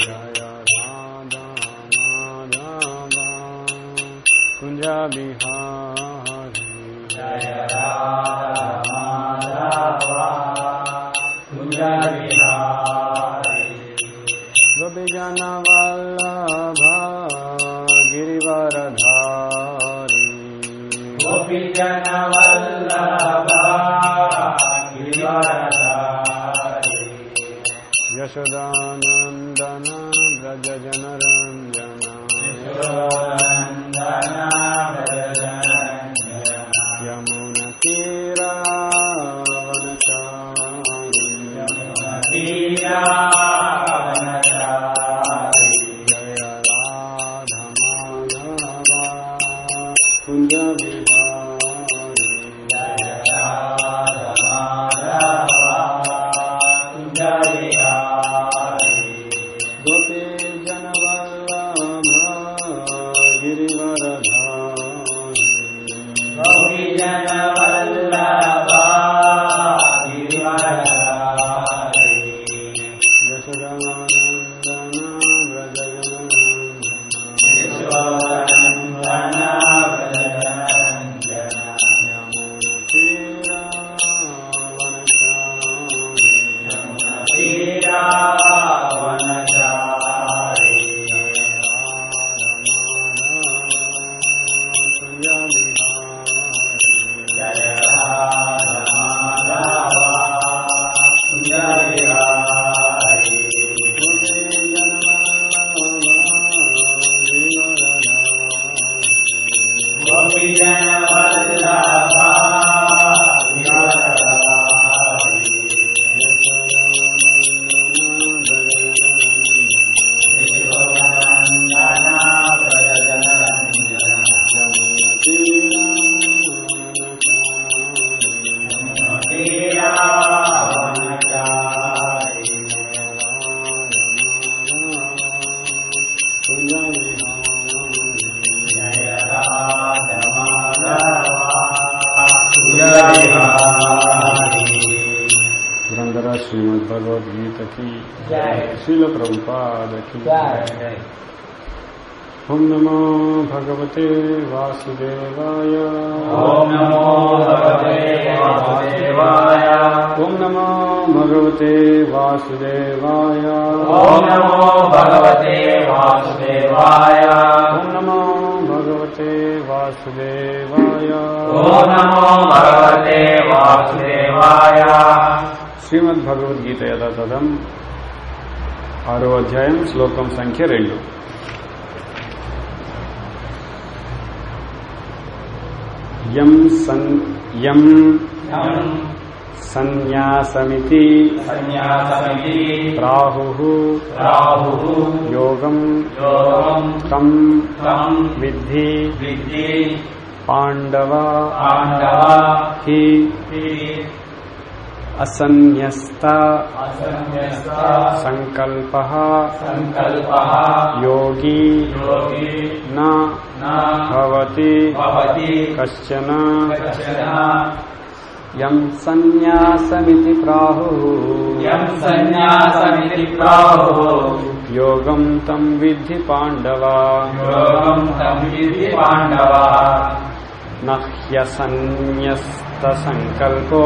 जय राधा माधव कुञ्ज बिहारी जय राधा माधव कुञ्ज बिहारी गोपीजन वल्लभ गिरिवरधारी गोपीजन वल्लभ गिरिवरधारी यशोदानन्दन व्रज जनरञ्जन यशोनन्दन व्रजनरञ्जन यमुनतीरावनचारि यमुनतीरावनचारि जय राधमाधव कुञ्ज बिहारी जय राधमाधव कुञ्ज बिहारी गोपीजनवल्लभ गिरिवरधारी गोपीजन वल्लभ गिरिवरधारी यशोदानन्दन व्रजजनरञ्जन यशोनन्दन व्रजनरञ्जन यमुनतीरावनचारि यमुनतीरावनचारि जय राधमाधव कुञ्ज बिहारी गोपीजन वल्लभ गिरिवरधारी यशोनन्दन व्रजनरञ्जन यमुनतीरावनचारि जय राधमाधव कुञ्ज बिहारी पुरंदर श्रीमद भगवद गीता की जय श्रील प्रभुपाद की जय ओम नमो भगवते वासुदेवाय ॐ नमो भगवते वासुदेवाय ओम नमो भगवते वासुदेवाय ॐ नमो भगवते वासुदेवाय ओम नमो भगवते वासुदेवाय ॐ नमो भगवते वासुदेवाय శ్రీమద్ భగవద్గీత యథాతథం ఆరో అధ్యాయం శ్లోకం సంఖ్య రెండు యం సన్ యం यम् సన్యాసమితి सन्न्यासमिति రాహు राहुः యోగం योगम् తం तम् విద్ధి विद्धि పాండవ पाण्डव హి हि అసన్యస్త असन्न्यस्त సంకల్ప सङ्कल्पः యోగి योगी నా न భవతి भवति కశ్చన कश्चन యం సన్యాసమితి ప్రాహు यम् सन्न्यासमिति प्राहुः యోగం తం విద్ధి పాండవ योगम् तम् विधि पाण्डव నహ్యసన్యస్త సంకల్పో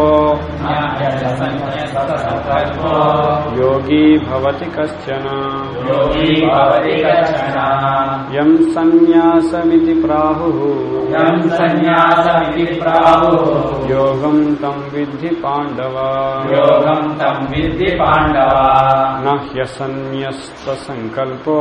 संकल्पो యోగి భవతి కశ్చన योगी भवति कश्चन యం సన్యాసమితి ప్రాహు यम् सन्न्यासमिति प्राहुः యోగం తం విద్ధి పాండవ योगम् तम् विद्धि पाण्डव నహ్యసన్యస్త సంకల్పో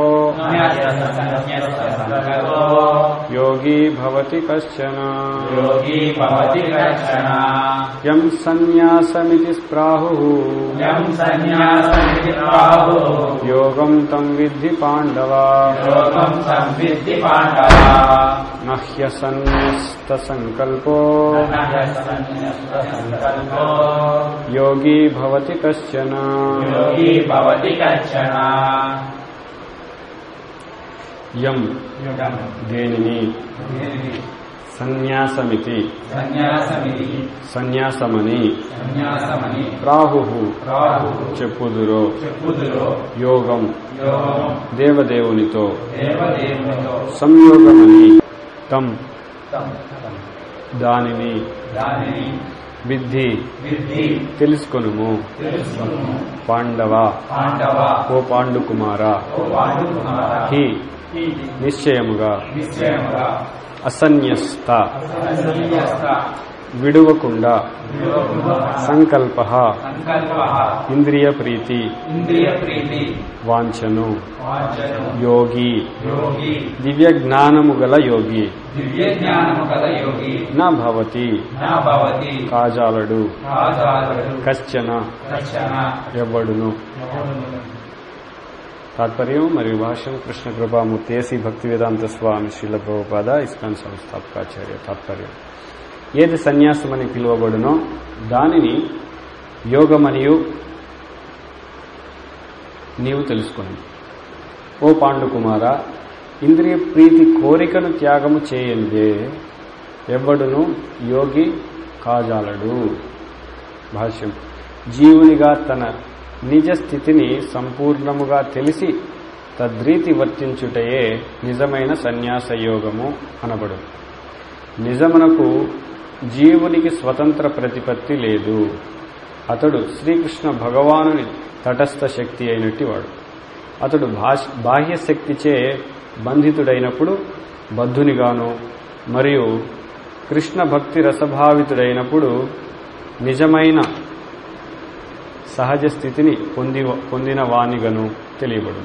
संकल्पो యోగి భవతి కశ్చన योगी भवति कश्चन యం సన్యాసమితి స్ప్రాహు यम् सन्न्यासमिति प्राहुः యోగం తం విద్ధి పాండవ योगम् तम् विद्धि पाण्डव నహ్యసన్యస్త సంకల్పో संकल्पो యోగి భవతి కశ్చన योगी भवति कश्चन యం యుగం దేనిని దేనిని సన్యాసమితి సన్యాసమిది సన్యాసమని సన్యాసమని రాహు రాహు చెప్పుదురో చెప్పుదులో యోగం యోగం దేవదేవునితో దేవదేవునితో సంయోగమని తం తం దానిని దానిని విద్ధి విద్ధి తెలుసుకొనుము తెలుసుకును పాండవ పాండవ ఓ పాండుకుమార ఓ పాండుకుమార హి ఈ నిశ్చయముగా నిశ్చయముగా అసన్యస్త అసన్యస్త విడువకుండా విలోకువ సంకల్ప సంకల్ప ఇంద్రియ ప్రీతి ఇంద్రియ ప్రీతి వాంఛను వాచను యోగి యోగి దివ్య జ్ఞానము గల యోగి దివ్య జ్ఞానము కల యోగి నా భవతి నా భవతి కాజాలడు రాజాలుడు కశ్చన రక్షణ ఎవ్వడును తాత్పర్యం మరియు భాష్యం కృష్ణ కృపామూర్తి ఏసీ భక్తి వేదాంత స్వామి శ్రీల ప్రభుపాద ఇస్కాన్ సంస్థాపకాచార్య తాత్పర్యం ఏది సన్యాసమని పిలువబడునో దానిని యోగమనియు నీవు తెలుసుకుని ఓ పాండుకుమార ఇంద్రియ ప్రీతి కోరికను త్యాగము చేయందే ఎవ్వడును యోగి కాజాలడు భాష్యం జీవునిగా తన నిజ స్థితిని సంపూర్ణముగా తెలిసి తద్రీతి వర్తించుటయే నిజమైన సన్యాస యోగము అనబడు నిజమునకు జీవునికి స్వతంత్ర ప్రతిపత్తి లేదు అతడు శ్రీకృష్ణ భగవానుని తటస్థ శక్తి అయినట్టి వాడు అతడు భాష్- బాహ్య శక్తిచే బంధితుడైనప్పుడు బద్ధునిగాను మరియు కృష్ణ భక్తి రసభావితుడైనప్పుడు నిజమైన సహజ స్థితిని పొంది పొందిన వానిగను తెలియబడు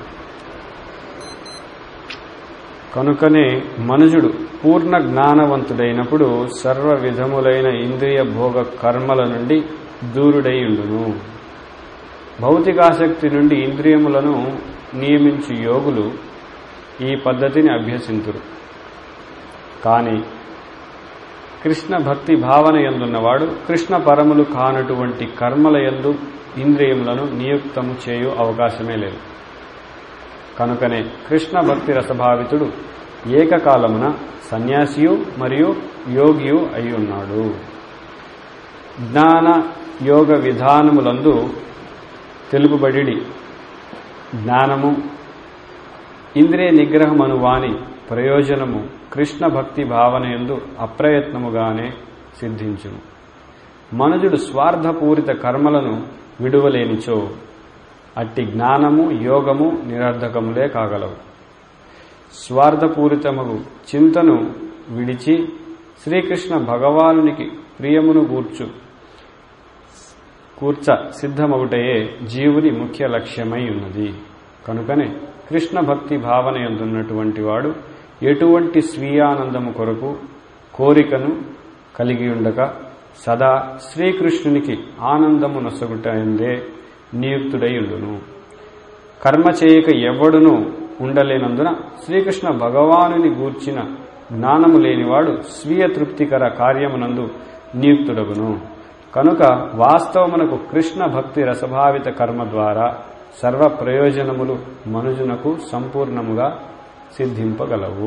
కనుకనే మనుజుడు పూర్ణ జ్ఞానవంతుడైనప్పుడు సర్వ విధములైన ఇంద్రియ భోగ కర్మల నుండి దూరుడై ఉండును భౌతికాసక్తి నుండి ఇంద్రియములను నియమించు యోగులు ఈ పద్ధతిని అభ్యసింతురు కాని కృష్ణ భక్తి భావన ఎందున్నవాడు కృష్ణ పరములు కానటువంటి కర్మల యందు ఇంద్రియములను నియుక్తము చేయు అవకాశమే లేదు కనుకనే కృష్ణ భక్తి రసభావితుడు ఏకకాలమున సన్యాసియు మరియు యోగియు అయి ఉన్నాడు జ్ఞాన యోగ విధానములందు తెలుపుబడి జ్ఞానము ఇంద్రియ నిగ్రహమను వాని ప్రయోజనము కృష్ణ భక్తి భావన ఎందు అప్రయత్నముగానే సిద్ధించును మనుజుడు స్వార్థపూరిత కర్మలను విడువలేనిచో అట్టి జ్ఞానము యోగము నిరర్ధకములే కాగలవు స్వార్థపూరితమగు చింతను విడిచి శ్రీకృష్ణ భగవానునికి ప్రియమును గూర్చు కూర్చ సిద్ధమగుటయే జీవుని ముఖ్య లక్ష్యమై ఉన్నది కనుకనే కృష్ణ భక్తి భావన ఎందున్నటువంటి వాడు ఎటువంటి స్వీయానందము కొరకు కోరికను కలిగి ఉండక సదా శ్రీకృష్ణునికి ఆనందము నొసగుటందే నియుక్తుడై ఉండును కర్మ చేయక ఎవడునూ ఉండలేనందున శ్రీకృష్ణ భగవానుని గూర్చిన జ్ఞానము లేనివాడు స్వీయ తృప్తికర కార్యమునందు నియుక్తుడగును కనుక వాస్తవమునకు కృష్ణ భక్తి రసభావిత కర్మ ద్వారా సర్వ ప్రయోజనములు మనుజునకు సంపూర్ణముగా సిద్ధింపగలవు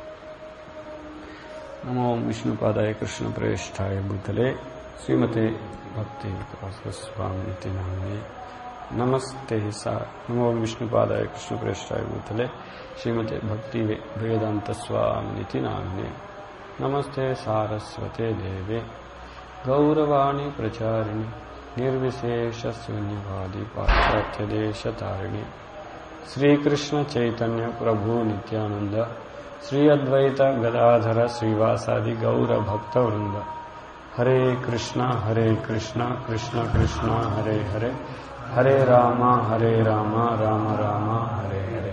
నమో విష్ణుపాదాయ కృష్ణ ప్రేష్టాయ భూతలే శ్రీమతే భక్తి వికాస స్వామి నామే నమస్తే సా నమో విష్ణుపాదాయ కృష్ణ ప్రేష్టాయ భూతలే శ్రీమతే భక్తి వేదాంత స్వామితి నామే నమస్తే సారస్వతే దేవే గౌరవాణి ప్రచారిణి నిర్విశేష శూన్యవాది పాశ్చాత్య దేశతారిణి శ్రీకృష్ణ చైతన్య ప్రభు నిత్యానంద శ్రీ అద్వైత గదాధర శ్రీవాసాది గౌర భక్త వృంద హరే కృష్ణ హరే కృష్ణ కృష్ణ కృష్ణ హరే హరే హరే రామ హరే రామ రామ రామ హరే హరే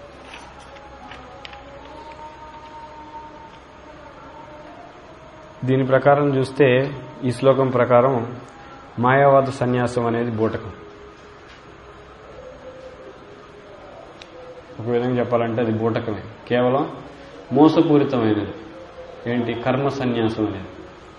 దీని ప్రకారం చూస్తే ఈ శ్లోకం ప్రకారం మాయావాద సన్యాసం అనేది బూటకం ఒక విధంగా చెప్పాలంటే అది బూటకమే కేవలం మోసపూరితమైనది ఏంటి కర్మ సన్యాసం అనేది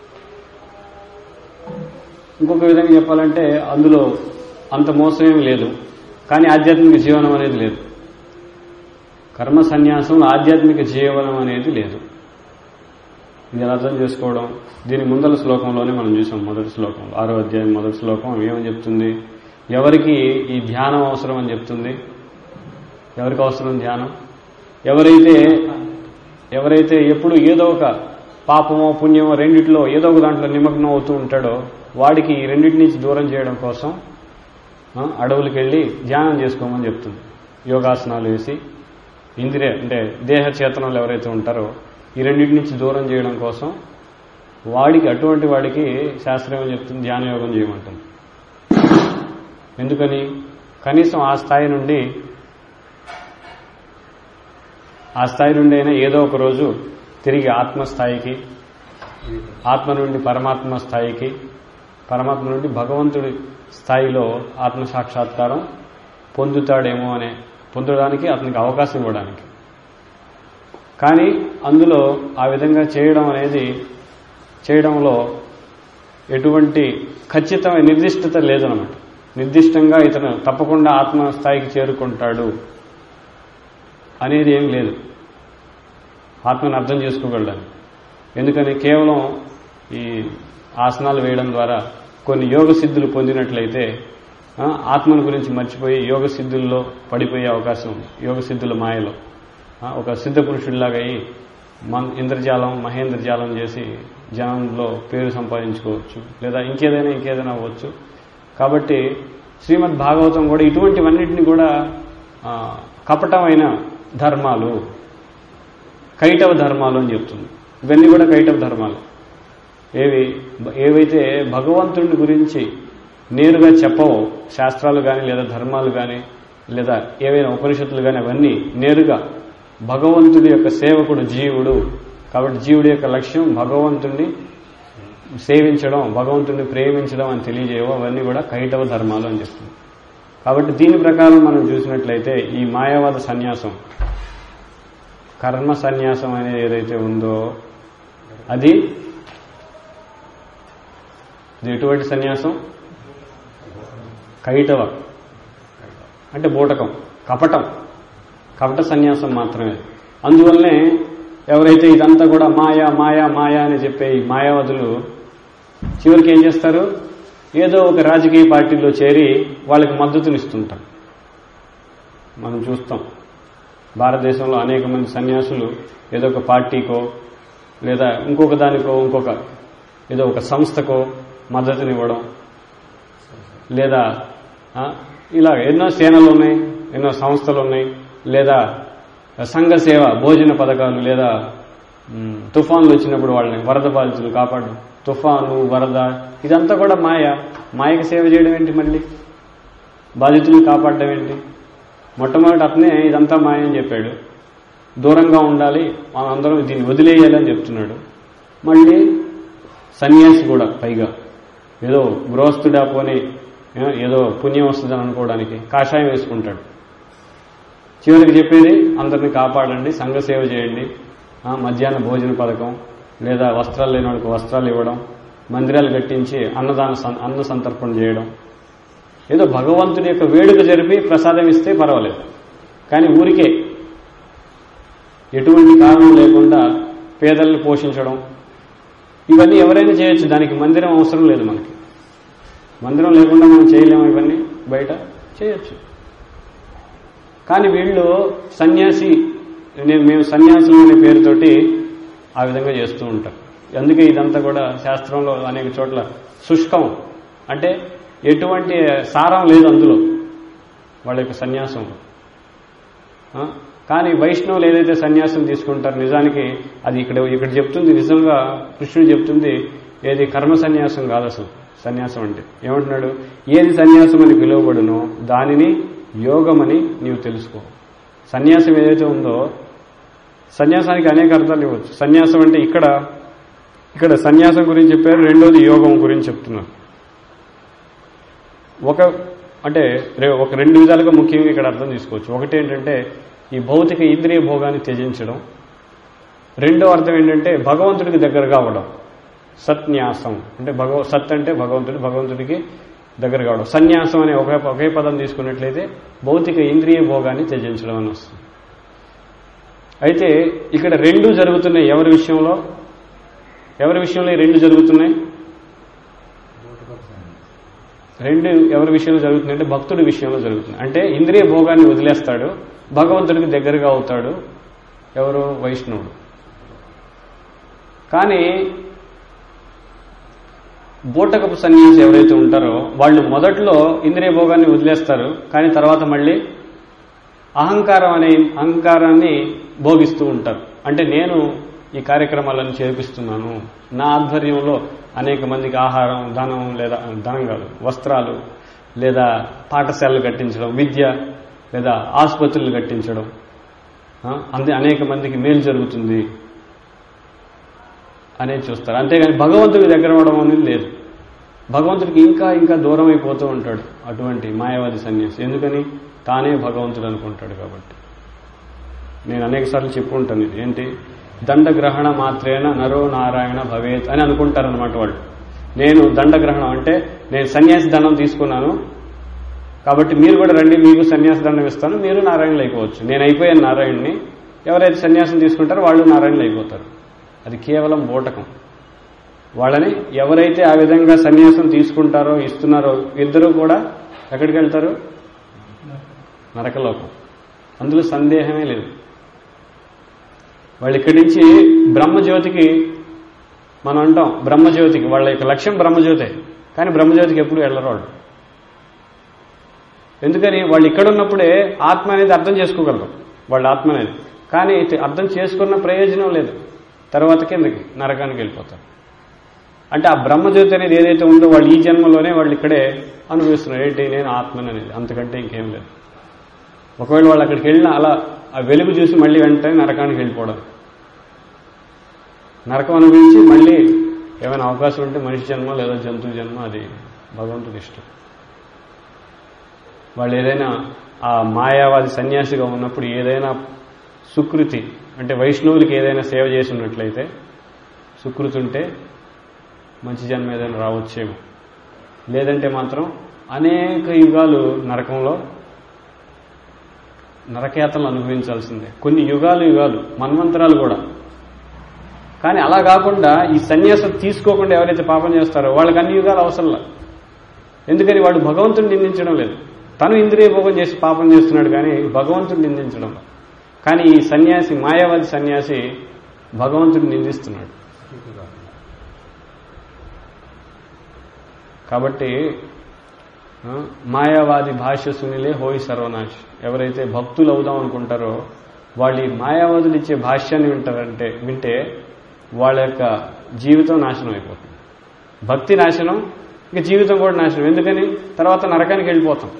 ఇంకొక విధంగా చెప్పాలంటే అందులో అంత మోసమేమి లేదు కానీ ఆధ్యాత్మిక జీవనం అనేది లేదు కర్మ సన్యాసం ఆధ్యాత్మిక జీవనం అనేది లేదు ఇది ఎలా అర్థం చేసుకోవడం దీని ముందల శ్లోకంలోనే మనం చూసాం మొదటి శ్లోకంలో ఆరో అధ్యాయం మొదటి శ్లోకం ఏమని చెప్తుంది ఎవరికి ఈ ధ్యానం అవసరం అని చెప్తుంది ఎవరికి అవసరం ధ్యానం ఎవరైతే ఎవరైతే ఎప్పుడు ఏదో ఒక పాపమో పుణ్యమో రెండిట్లో ఏదో ఒక దాంట్లో నిమగ్నం అవుతూ ఉంటాడో వాడికి ఈ రెండింటి నుంచి దూరం చేయడం కోసం ఆ, అడవులకు వెళ్ళి ధ్యానం చేసుకోమని చెప్తుంది యోగాసనాలు వేసి ఇంద్రియ అంటే దేహ చేతనలు ఎవరైతే ఉంటారో ఈ రెండింటి నుంచి దూరం చేయడం కోసం వాడికి అటువంటి వాడికి శాస్త్రం ఏమని చెప్తుంది ధ్యాన యోగం చేయమంటుంది ఎందుకని కనీసం ఆ స్థాయి నుండి ఆ స్థాయి నుండి అయినా ఏదో ఒక రోజు తిరిగి ఆత్మస్థాయికి ఆత్మ నుండి పరమాత్మ స్థాయికి పరమాత్మ నుండి భగవంతుడి స్థాయిలో ఆత్మ సాక్షాత్కారం పొందుతాడేమో అనే పొందడానికి అతనికి అవకాశం ఇవ్వడానికి కానీ అందులో ఆ విధంగా చేయడం అనేది చేయడంలో ఎటువంటి ఖచ్చితమైన నిర్దిష్టత లేదనమాట నిర్దిష్టంగా ఇతను తప్పకుండా ఆత్మ స్థాయికి చేరుకుంటాడు అనేది ఏం లేదు ఆత్మను అర్థం చేసుకోగలడానికి ఎందుకని కేవలం ఈ ఆసనాలు వేయడం ద్వారా కొన్ని యోగ సిద్ధులు పొందినట్లయితే ఆ, ఆత్మను గురించి మర్చిపోయి యోగ సిద్ధుల్లో పడిపోయే అవకాశం ఉంది యోగ సిద్ధుల మాయలో ఆ, ఒక సిద్ధ పురుషుడిలాగా అయి మన్ ఇంద్రజాలం మహేంద్రజాలం చేసి జనంలో పేరు సంపాదించుకోవచ్చు లేదా ఇంకేదైనా ఇంకేదైనా అవ్వచ్చు కాబట్టి శ్రీమద్ భాగవతం కూడా ఇటువంటివన్నిటిని కూడా ఆ, కపటమైన ధర్మాలు కైటవ ధర్మాలు అని చెప్తుంది ఇవన్నీ కూడా కైటవ ధర్మాలు ఏవి ఏవైతే భగవంతుడి గురించి నేరుగా చెప్పవో శాస్త్రాలు కానీ లేదా ధర్మాలు కానీ లేదా ఏవైనా ఉపనిషత్తులు కానీ అవన్నీ నేరుగా భగవంతుడి యొక్క సేవకుడు జీవుడు కాబట్టి జీవుడి యొక్క లక్ష్యం భగవంతుడిని సేవించడం భగవంతుడిని ప్రేమించడం అని తెలియజేయవు అవన్నీ కూడా కైటవ ధర్మాలు అని చెప్తుంది కాబట్టి దీని ప్రకారం మనం చూసినట్లయితే ఈ మాయావాద సన్యాసం కర్మ సన్యాసం అనేది ఏదైతే ఉందో అది ఇది ఎటువంటి సన్యాసం కైటవ అంటే బూటకం కపటం కపట సన్యాసం మాత్రమే అందువల్లనే ఎవరైతే ఇదంతా కూడా మాయా మాయా మాయా అని చెప్పే ఈ మాయావతులు చివరికి ఏం చేస్తారు ఏదో ఒక రాజకీయ పార్టీలో చేరి వాళ్ళకి మద్దతునిస్తుంటారు మనం చూస్తాం భారతదేశంలో అనేక మంది సన్యాసులు ఏదో ఒక పార్టీకో లేదా ఇంకొక దానికో ఇంకొక ఏదో ఒక సంస్థకో మద్దతునివ్వడం లేదా ఆ, ఇలా ఎన్నో సేనలు ఉన్నాయి ఎన్నో సంస్థలు ఉన్నాయి లేదా సంఘ సేవ భోజన పథకాలు లేదా మ్, తుఫాన్లు వచ్చినప్పుడు వాళ్ళని వరద బాధితులు కాపాడు తుఫాను వరద ఇదంతా కూడా మాయ మాయకి సేవ చేయడం ఏంటి మళ్ళీ బాధితులను కాపాడడం ఏంటి మొట్టమొదటి అతనే ఇదంతా మాయ అని చెప్పాడు దూరంగా ఉండాలి మనం అందరం దీన్ని వదిలేయాలని చెప్తున్నాడు మళ్ళీ సన్యాసి కూడా పైగా ఏదో గృహస్థుడా పోని ఏ, ఏదో పుణ్యం వస్తుందని అనుకోవడానికి కాషాయం వేసుకుంటాడు చివరికి చెప్పేది అందరిని కాపాడండి సంఘ సేవ చేయండి ఆ, మధ్యాహ్న భోజన పథకం లేదా వస్త్రాలు లేని వాళ్ళకి వస్త్రాలు ఇవ్వడం మందిరాలు కట్టించి అన్నదాన సం- అన్న సంతర్పణ చేయడం ఏదో భగవంతుడి యొక్క వేడుక జరిపి ప్రసాదం ఇస్తే పర్వాలేదు కానీ ఊరికే ఎటువంటి కారణం లేకుండా పేదల్ని పోషించడం ఇవన్నీ ఎవరైనా చేయొచ్చు దానికి మందిరం అవసరం లేదు మనకి మందిరం లేకుండా మనం చేయలేము ఇవన్నీ బయట చేయొచ్చు కానీ వీళ్ళు సన్యాసి నేను మేము సన్యాసులు అనే పేరుతోటి ఆ విధంగా చేస్తూ ఉంటారు అందుకే ఇదంతా కూడా శాస్త్రంలో అనేక చోట్ల శుష్కం అంటే ఎటువంటి సారం లేదు అందులో వాళ్ళ యొక్క సన్యాసం ఆ? కానీ వైష్ణవులు ఏదైతే సన్యాసం తీసుకుంటారు నిజానికి అది ఇక్కడ ఇక్కడ చెప్తుంది నిజంగా కృష్ణుడు చెప్తుంది ఏది కర్మ సన్యాసం కాదు అసలు సన్యాసం అంటే ఏమంటున్నాడు ఏది సన్యాసం అని పిలువబడునో దానిని యోగమని నీవు తెలుసుకో సన్యాసం ఏదైతే ఉందో సన్యాసానికి అనేక అర్థాలు ఇవ్వచ్చు సన్యాసం అంటే ఇక్కడ ఇక్కడ సన్యాసం గురించి చెప్పారు రెండోది యోగం గురించి చెప్తున్నారు ఒక అంటే రే- ఒక రెండు విధాలుగా ముఖ్యంగా ఇక్కడ అర్థం తీసుకోవచ్చు ఒకటి ఏంటంటే ఈ భౌతిక ఇంద్రియ భోగాన్ని త్యజించడం రెండో అర్థం ఏంటంటే భగవంతుడికి దగ్గరగా అవ్వడం సత్న్యాసం అంటే భగవ సత్ అంటే భగవంతుడు భగవంతుడికి దగ్గర కావడం సన్యాసం అనే ఒకే ఒకే పదం తీసుకున్నట్లయితే భౌతిక ఇంద్రియ భోగాన్ని త్యజించడం అని వస్తుంది అయితే ఇక్కడ రెండు జరుగుతున్నాయి ఎవరి విషయంలో ఎవరి విషయంలో ఈ రెండు జరుగుతున్నాయి రెండు ఎవరి విషయంలో జరుగుతుంది అంటే భక్తుడి విషయంలో జరుగుతుంది అంటే ఇంద్రియ భోగాన్ని వదిలేస్తాడు భగవంతుడికి దగ్గరగా అవుతాడు ఎవరు వైష్ణవుడు కానీ బూటకపు సన్యాసి ఎవరైతే ఉంటారో వాళ్ళు మొదట్లో ఇంద్రియ భోగాన్ని వదిలేస్తారు కానీ తర్వాత మళ్ళీ అహంకారం అనే అహంకారాన్ని భోగిస్తూ ఉంటారు అంటే నేను ఈ కార్యక్రమాలను చేపిస్తున్నాను నా ఆధ్వర్యంలో అనేక మందికి ఆహారం ధనం లేదా ధనం కాదు వస్త్రాలు లేదా పాఠశాలలు కట్టించడం విద్య లేదా ఆసుపత్రులు కట్టించడం ఆ, అంతే అనేక మందికి మేలు జరుగుతుంది అనేది చూస్తారు అంతేగాని భగవంతుడి దగ్గర అవడం అనేది లేదు భగవంతుడికి ఇంకా ఇంకా దూరం అయిపోతూ ఉంటాడు అటువంటి మాయావాది సన్యాసి ఎందుకని తానే భగవంతుడు అనుకుంటాడు కాబట్టి నేను అనేక సార్లు చెప్పుకుంటాను ఇది ఏంటి దండగ్రహణ మాత్రేన నరో నారాయణ భవేత్ అని అనుకుంటారనమాట వాళ్ళు నేను దండగ్రహణం అంటే నేను సన్యాసి దండం తీసుకున్నాను కాబట్టి మీరు కూడా రండి మీకు సన్యాసి దండం ఇస్తాను మీరు నారాయణలు అయిపోవచ్చు నేను అయిపోయాను నారాయణ్ణి ఎవరైతే సన్యాసం తీసుకుంటారో వాళ్ళు నారాయణలు అయిపోతారు అది కేవలం బూటకం వాళ్ళని ఎవరైతే ఆ విధంగా సన్యాసం తీసుకుంటారో ఇస్తున్నారో ఇద్దరు కూడా ఎక్కడికి వెళ్తారు నరకలోకం అందులో సందేహమే లేదు వాళ్ళు ఇక్కడి నుంచి బ్రహ్మజ్యోతికి మనం అంటాం బ్రహ్మజ్యోతికి వాళ్ళ యొక్క లక్ష్యం బ్రహ్మజ్యోతే కానీ బ్రహ్మజ్యోతికి ఎప్పుడు వెళ్ళరు వాళ్ళు ఎందుకని వాళ్ళు ఇక్కడ ఉన్నప్పుడే ఆత్మ అనేది అర్థం చేసుకోగలరు వాళ్ళ ఆత్మ అనేది కానీ ఇది అర్థం చేసుకున్న ప్రయోజనం లేదు తర్వాత కిందకి నరకానికి వెళ్ళిపోతారు అంటే ఆ బ్రహ్మజ్యోతి అనేది ఏదైతే ఉందో వాళ్ళు ఈ జన్మలోనే వాళ్ళు ఇక్కడే అనుభవిస్తున్నారు ఏంటి నేను ఆత్మని అనేది అంతకంటే ఇంకేం లేదు ఒకవేళ వాళ్ళు అక్కడికి వెళ్ళినా అలా ఆ వెలుగు చూసి మళ్ళీ వెంటనే నరకానికి వెళ్ళిపోవడం నరకం అనుభవించి మళ్ళీ ఏమైనా అవకాశం ఉంటే మనిషి జన్మ లేదా జంతువు జన్మ అది భగవంతుడి ఇష్టం వాళ్ళు ఏదైనా ఆ మాయావాది సన్యాసిగా ఉన్నప్పుడు ఏదైనా సుకృతి అంటే వైష్ణవులకి ఏదైనా సేవ చేసి ఉన్నట్లయితే సుకృతి ఉంటే మంచి జన్మ ఏదైనా రావచ్చేమో లేదంటే మాత్రం అనేక యుగాలు నరకంలో నరకేతలు అనుభవించాల్సిందే కొన్ని యుగాలు యుగాలు మన్వంతరాలు కూడా కానీ అలా కాకుండా ఈ సన్యాసం తీసుకోకుండా ఎవరైతే పాపం చేస్తారో వాళ్ళకి అన్ని యుగాలు అవసరంలా ఎందుకని వాడు భగవంతుని నిందించడం లేదు తను ఇంద్రియ భోగం చేసి పాపం చేస్తున్నాడు కానీ భగవంతుని నిందించడం లేదు. కానీ ఈ సన్యాసి మాయావాది సన్యాసి భగవంతుడిని నిందిస్తున్నాడు కాబట్టి ఆ, మాయావాది భాష్య సునిలే హోయి సర్వనాశ్ ఎవరైతే భక్తులు అవుదాం అనుకుంటారో వాళ్ళు ఈ మాయావాదులు ఇచ్చే భాష్యాన్ని వింటారంటే వింటే వాళ్ళ యొక్క జీవితం నాశనం అయిపోతుంది భక్తి నాశనం ఇక జీవితం కూడా నాశనం ఎందుకని తర్వాత నరకానికి వెళ్ళిపోతాం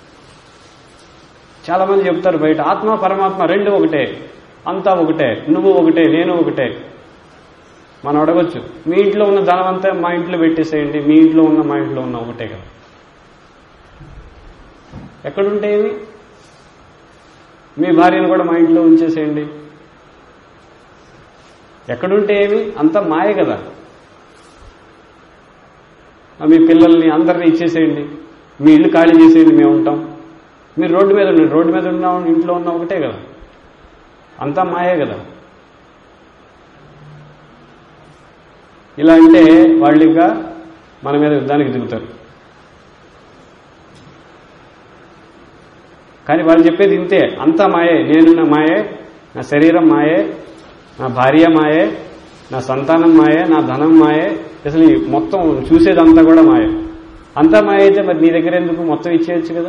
చాలా మంది చెప్తారు బయట ఆత్మ పరమాత్మ రెండు ఒకటే అంతా ఒకటే నువ్వు ఒకటే నేను ఒకటే మనం అడగొచ్చు మీ ఇంట్లో ఉన్న ధనం అంతా మా ఇంట్లో పెట్టేసేయండి మీ ఇంట్లో ఉన్న మా ఇంట్లో ఉన్న ఒకటే కదా ఎక్కడుంటే ఇవి మీ భార్యను కూడా మా ఇంట్లో ఉంచేసేయండి ఎక్కడుంటే ఏమి అంతా మాయ కదా ఆ, మీ పిల్లల్ని అందరినీ ఇచ్చేసేయండి మీ ఇల్లు ఖాళీ చేసేయండి మేము ఉంటాం మీరు రోడ్డు మీద ఉండండి రోడ్డు మీద ఉన్న ఇంట్లో ఉన్న ఒకటే కదా అంతా మాయే కదా ఇలా అంటే వాళ్ళు ఇంకా మన మీద యుద్ధానికి దిగుతారు కానీ వాళ్ళు చెప్పేది ఇంతే అంతా మాయే నేను నా మాయే నా శరీరం మాయే నా భార్య మాయే నా సంతానం మాయే నా ధనం మాయే అసలు ఈ మొత్తం చూసేదంతా కూడా మాయే అంతా మాయ అయితే మరి నీ దగ్గర ఎందుకు మొత్తం ఇచ్చేయచ్చు కదా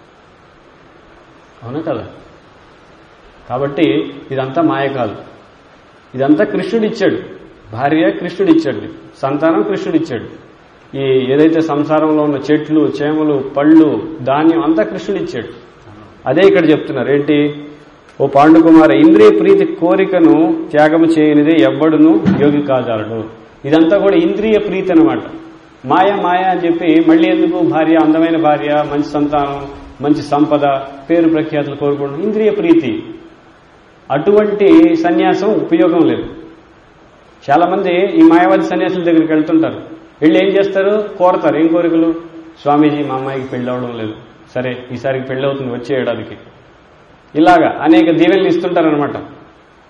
అవునా కదా కాబట్టి ఇదంతా మాయ కాదు ఇదంతా కృష్ణుడు ఇచ్చాడు భార్య కృష్ణుడు ఇచ్చాడు సంతానం కృష్ణుడు ఇచ్చాడు ఈ ఏదైతే సంసారంలో ఉన్న చెట్లు చేమలు పళ్ళు ధాన్యం అంతా కృష్ణుడు ఇచ్చాడు అదే ఇక్కడ చెప్తున్నారు ఏంటి ఓ పాండుకుమార ఇంద్రియ ప్రీతి కోరికను త్యాగము చేయనిదే ఎవ్వడును యోగి కాజాలడు ఇదంతా కూడా ఇంద్రియ ప్రీతి అనమాట మాయ మాయ అని చెప్పి మళ్ళీ ఎందుకు భార్య అందమైన భార్య మంచి సంతానం మంచి సంపద పేరు ప్రఖ్యాతులు కోరుకోవడం ఇంద్రియ ప్రీతి అటువంటి సన్యాసం ఉపయోగం లేదు చాలా మంది ఈ మాయావాది సన్యాసుల దగ్గరికి వెళ్తుంటారు వెళ్ళి ఏం చేస్తారు కోరతారు ఏం కోరికలు స్వామీజీ మా అమ్మాయికి పెళ్ళి అవడం లేదు సరే ఈసారికి పెళ్ళి అవుతుంది వచ్చే ఏడాదికి ఇలాగా అనేక దీవెనలు ఇస్తుంటారనమాట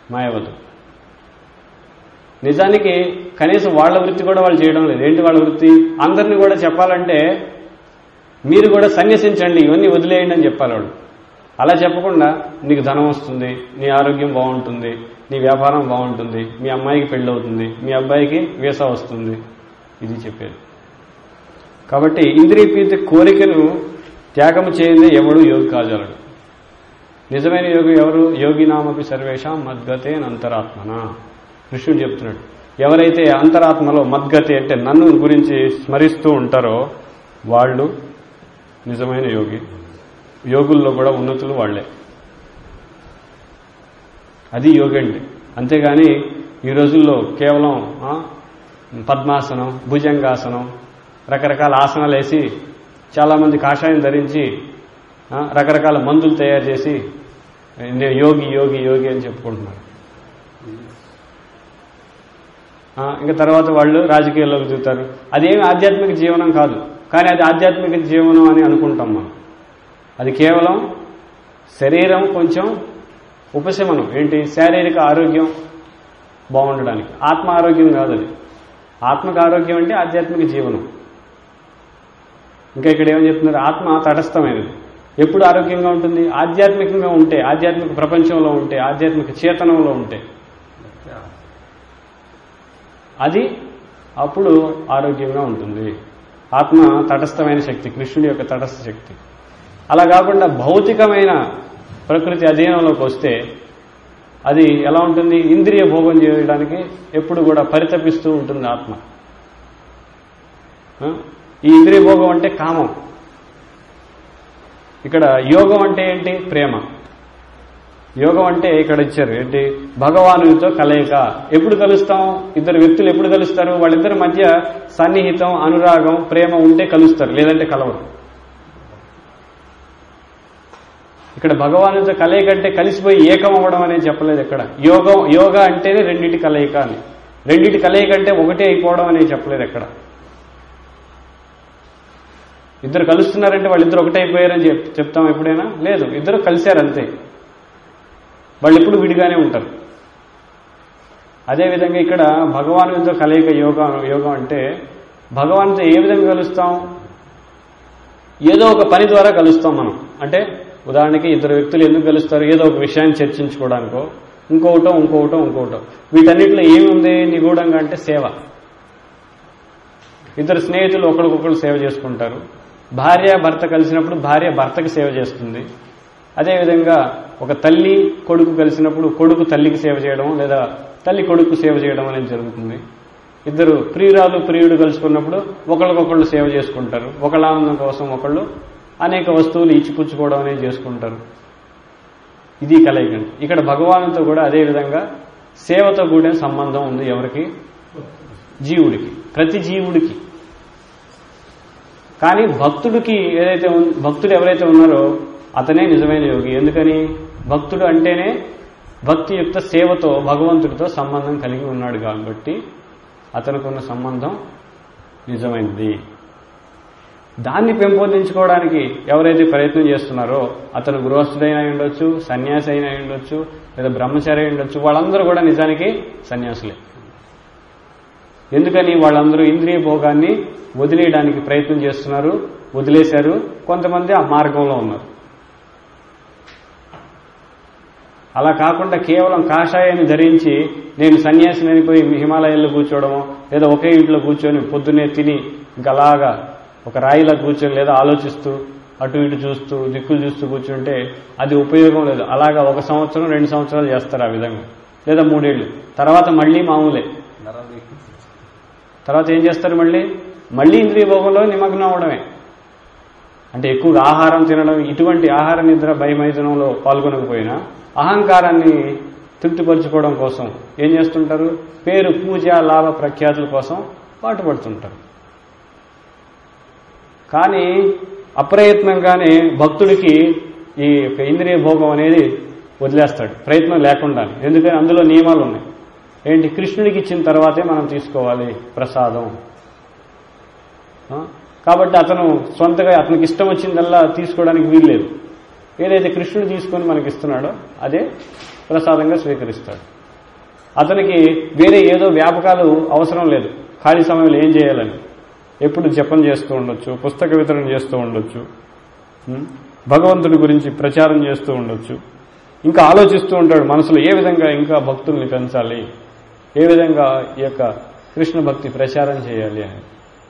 మాయవద్దు నిజానికి కనీసం వాళ్ళ వృత్తి కూడా వాళ్ళు చేయడం లేదు ఏంటి వాళ్ళ వృత్తి అందరినీ కూడా చెప్పాలంటే మీరు కూడా సన్యసించండి ఇవన్నీ వదిలేయండి అని చెప్పాలి వాళ్ళు అలా చెప్పకుండా నీకు ధనం వస్తుంది నీ ఆరోగ్యం బాగుంటుంది నీ వ్యాపారం బాగుంటుంది మీ అమ్మాయికి పెళ్ళి అవుతుంది మీ అబ్బాయికి వీసా వస్తుంది ఇది చెప్పేది కాబట్టి ఇంద్రియపీత కోరికను త్యాగము చేయందే ఎవడు యోగి కాజాలడు నిజమైన యోగి ఎవరు యోగినామపి సర్వేషాం మద్గతే అంతరాత్మన కృష్ణుడు చెప్తున్నాడు ఎవరైతే అంతరాత్మలో మద్గతి అంటే నన్ను గురించి స్మరిస్తూ ఉంటారో వాళ్ళు నిజమైన యోగి యోగుల్లో కూడా ఉన్నతులు వాళ్లే అది యోగి అంటే అంతేగాని ఈ రోజుల్లో కేవలం ఆ, పద్మాసనం భుజంగాసనం రకరకాల ఆసనాలు వేసి చాలామంది కాషాయం ధరించి ఆ, రకరకాల మందులు తయారు చేసి నేను యోగి యోగి యోగి అని చెప్పుకుంటున్నారు ఆ, ఇంకా తర్వాత వాళ్ళు రాజకీయాల్లోకి దిగుతారు అదేమి ఆధ్యాత్మిక జీవనం కాదు కానీ అది ఆధ్యాత్మిక జీవనం అని అనుకుంటాం మనం అది కేవలం శరీరం కొంచెం ఉపశమనం ఏంటి శారీరక ఆరోగ్యం బాగుండడానికి ఆత్మ ఆరోగ్యం కాదు అది ఆత్మక ఆరోగ్యం అంటే ఆధ్యాత్మిక జీవనం ఇంకా ఇక్కడ ఏమని చెప్తున్నారు ఆత్మ తటస్థమైనది ఎప్పుడు ఆరోగ్యంగా ఉంటుంది ఆధ్యాత్మికంగా ఉంటే ఆధ్యాత్మిక ప్రపంచంలో ఉంటే ఆధ్యాత్మిక చేతనంలో ఉంటే అది అప్పుడు ఆరోగ్యంగా ఉంటుంది ఆత్మ తటస్థమైన శక్తి కృష్ణుడి యొక్క తటస్థ శక్తి అలా కాకుండా భౌతికమైన ప్రకృతి అధీనంలోకి వస్తే అది ఎలా ఉంటుంది ఇంద్రియ భోగం చేయడానికి ఎప్పుడు కూడా పరితపిస్తూ ఉంటుంది ఆత్మ ఆ? ఈ ఇంద్రియ భోగం అంటే కామం ఇక్కడ యోగం అంటే ఏంటి ప్రేమ యోగం అంటే ఇక్కడ ఇచ్చారు ఏంటి భగవానుడితో కలయిక ఎప్పుడు కలుస్తాం ఇద్దరు వ్యక్తులు ఎప్పుడు కలుస్తారు వాళ్ళిద్దరి మధ్య సన్నిహితం అనురాగం ప్రేమ ఉంటే కలుస్తారు లేదంటే కలవరు ఇక్కడ భగవానుడితో కలయిక అంటే కలిసిపోయి ఏకం అవ్వడం అనేది చెప్పలేదు ఇక్కడ యోగం యోగా అంటేనే రెండింటి కలయిక అని రెండింటి కలయిక అంటే ఒకటే అయిపోవడం అనేది చెప్పలేదు ఎక్కడ ఇద్దరు కలుస్తున్నారంటే వాళ్ళిద్దరు ఒకటే అయిపోయారని చెప్ చెప్తాం ఎప్పుడైనా లేదు ఇద్దరు కలిశారు అంతే వాళ్ళు ఎప్పుడు విడిగానే ఉంటారు అదేవిధంగా ఇక్కడ భగవానుడితో కలయిక యోగం యోగం అంటే భగవానుడితో ఏ విధంగా కలుస్తాం ఏదో ఒక పని ద్వారా కలుస్తాం మనం అంటే ఉదాహరణకి ఇద్దరు వ్యక్తులు ఎందుకు కలుస్తారు ఏదో ఒక విషయాన్ని చర్చించుకోవడానికో ఇంకొకటో ఇంకొకటో ఇంకొకటో వీటన్నిటిలో ఏమి ఉంది నిగూఢంగా అంటే సేవ ఇద్దరు స్నేహితులు ఒకరికొకరు సేవ చేసుకుంటారు భార్య భర్త కలిసినప్పుడు భార్య భర్తకి సేవ చేస్తుంది అదేవిధంగా ఒక తల్లి కొడుకు కలిసినప్పుడు కొడుకు తల్లికి సేవ చేయడం లేదా తల్లి కొడుకు సేవ చేయడం అనేది జరుగుతుంది ఇద్దరు ప్రియురాలు ప్రియుడు కలుసుకున్నప్పుడు ఒకళ్ళకొకళ్ళు సేవ చేసుకుంటారు ఒకళ్ళ ఆనందం కోసం ఒకళ్ళు అనేక వస్తువులు ఇచ్చిపుచ్చుకోవడం అనేది చేసుకుంటారు ఇది కలయికండి ఇక్కడ భగవానుతో కూడా అదే విధంగా సేవతో కూడిన సంబంధం ఉంది ఎవరికి జీవుడికి ప్రతి జీవుడికి కానీ భక్తుడికి ఏదైతే ఉన్- భక్తుడు ఎవరైతే ఉన్నారో అతనే నిజమైన యోగి ఎందుకని భక్తుడు అంటేనే భక్తియుక్త సేవతో భగవంతుడితో సంబంధం కలిగి ఉన్నాడు కాబట్టి అతనుకున్న సంబంధం నిజమైనది దాన్ని పెంపొందించుకోవడానికి ఎవరైతే ప్రయత్నం చేస్తున్నారో అతను గృహస్థుడైనా అయి ఉండొచ్చు సన్యాసి అయినా అయి ఉండొచ్చు లేదా బ్రహ్మచారి అయి ఉండొచ్చు వాళ్ళందరూ కూడా నిజానికి సన్యాసులే ఎందుకని వాళ్ళందరూ ఇంద్రియ భోగాన్ని వదిలేయడానికి ప్రయత్నం చేస్తున్నారు వదిలేశారు కొంతమంది ఆ మార్గంలో ఉన్నారు అలా కాకుండా కేవలం కాషాయాన్ని ధరించి నేను సన్యాసిని అయిపోయి హిమాలయాల్లో కూర్చోవడమో లేదా ఒకే ఇంట్లో కూర్చొని పొద్దున్నే తిని ఇంకా అలాగా ఒక రాయిలా కూర్చొని లేదా ఆలోచిస్తూ అటు ఇటు చూస్తూ దిక్కులు చూస్తూ కూర్చుంటే అది ఉపయోగం లేదు అలాగా ఒక సంవత్సరం రెండు సంవత్సరాలు చేస్తారు ఆ విధంగా లేదా మూడేళ్లు తర్వాత మళ్ళీ మామూలే తర్వాత ఏం చేస్తారు మళ్ళీ మళ్ళీ ఇంద్రియ భోగంలో నిమగ్నం అవడమే అంటే ఎక్కువగా ఆహారం తినడం ఇటువంటి ఆహార నిద్ర భయమైదనంలో పాల్గొనకపోయినా అహంకారాన్ని తృప్తిపరచుకోవడం కోసం ఏం చేస్తుంటారు పేరు పూజ లాభ ప్రఖ్యాతుల కోసం పాటుపడుతుంటారు కానీ అప్రయత్నంగానే భక్తుడికి ఈ యొక్క ఇంద్రియ భోగం అనేది వదిలేస్తాడు ప్రయత్నం లేకుండా ఎందుకని అందులో నియమాలు ఉన్నాయి ఏంటి కృష్ణుడికి ఇచ్చిన తర్వాతే మనం తీసుకోవాలి ప్రసాదం ఆ? కాబట్టి అతను సొంతగా అతనికి ఇష్టం వచ్చిందల్లా తీసుకోవడానికి వీల్లేదు ఏదైతే కృష్ణుడు తీసుకొని మనకి ఇస్తున్నాడో అదే ప్రసాదంగా స్వీకరిస్తాడు అతనికి వేరే ఏదో వ్యాపకాలు అవసరం లేదు ఖాళీ సమయంలో ఏం చేయాలని ఎప్పుడు జపం చేస్తూ ఉండొచ్చు పుస్తక వితరణ చేస్తూ ఉండొచ్చు ఉం? భగవంతుడి గురించి ప్రచారం చేస్తూ ఉండొచ్చు ఇంకా ఆలోచిస్తూ ఉంటాడు మనసులో ఏ విధంగా ఇంకా భక్తుల్ని పెంచాలి ఏ విధంగా ఈ యొక్క కృష్ణ భక్తి ప్రచారం చేయాలి అని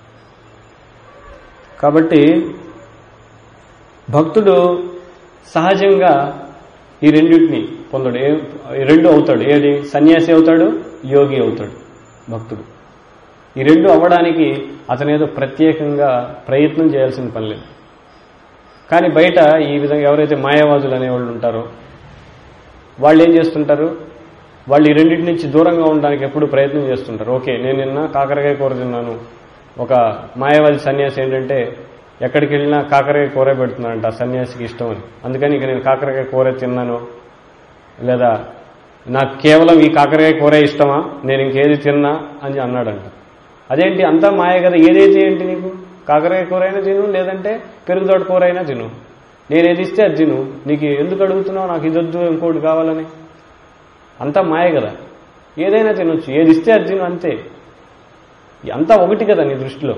కాబట్టి భక్తుడు సహజంగా ఈ రెండింటిని పొందడు ఏ ఈ రెండు అవుతాడు ఏది సన్యాసి అవుతాడు యోగి అవుతాడు భక్తుడు ఈ రెండు అవ్వడానికి అతను ఏదో ప్రత్యేకంగా ప్రయత్నం చేయాల్సిన పని లేదు కానీ బయట ఈ విధంగా ఎవరైతే మాయావాదులు అనేవాళ్ళు ఉంటారో వాళ్ళు ఏం చేస్తుంటారు వాళ్ళు ఈ రెండింటి నుంచి దూరంగా ఉండడానికి ఎప్పుడు ప్రయత్నం చేస్తుంటారు ఓకే నేను నిన్న కాకరకాయ కూర తిన్నాను ఒక మాయావాది సన్యాసి ఏంటంటే ఎక్కడికి వెళ్ళినా కాకరకాయ కూర పెడుతున్నాడంట ఆ సన్యాసికి ఇష్టం అని అందుకని ఇక నేను కాకరకాయ కూర తిన్నాను లేదా నాకు కేవలం ఈ కాకరకాయ కూర ఇష్టమా నేను ఇంకేది తిన్నా అని అన్నాడంట అదేంటి అంతా మాయ కదా ఏదైతే ఏంటి నీకు కాకరకాయ కూర అయినా తిను లేదంటే పెరుగుదోట కూర అయినా తిను నేను ఏది ఇస్తే అది తిను నీకు ఎందుకు అడుగుతున్నావు నాకు ఇది వద్దు ఇంకోటి కావాలని అంతా మాయ కదా ఏదైనా తినొచ్చు ఏది ఇస్తే అది తిను అంతే అంతా ఒకటి కదా నీ దృష్టిలో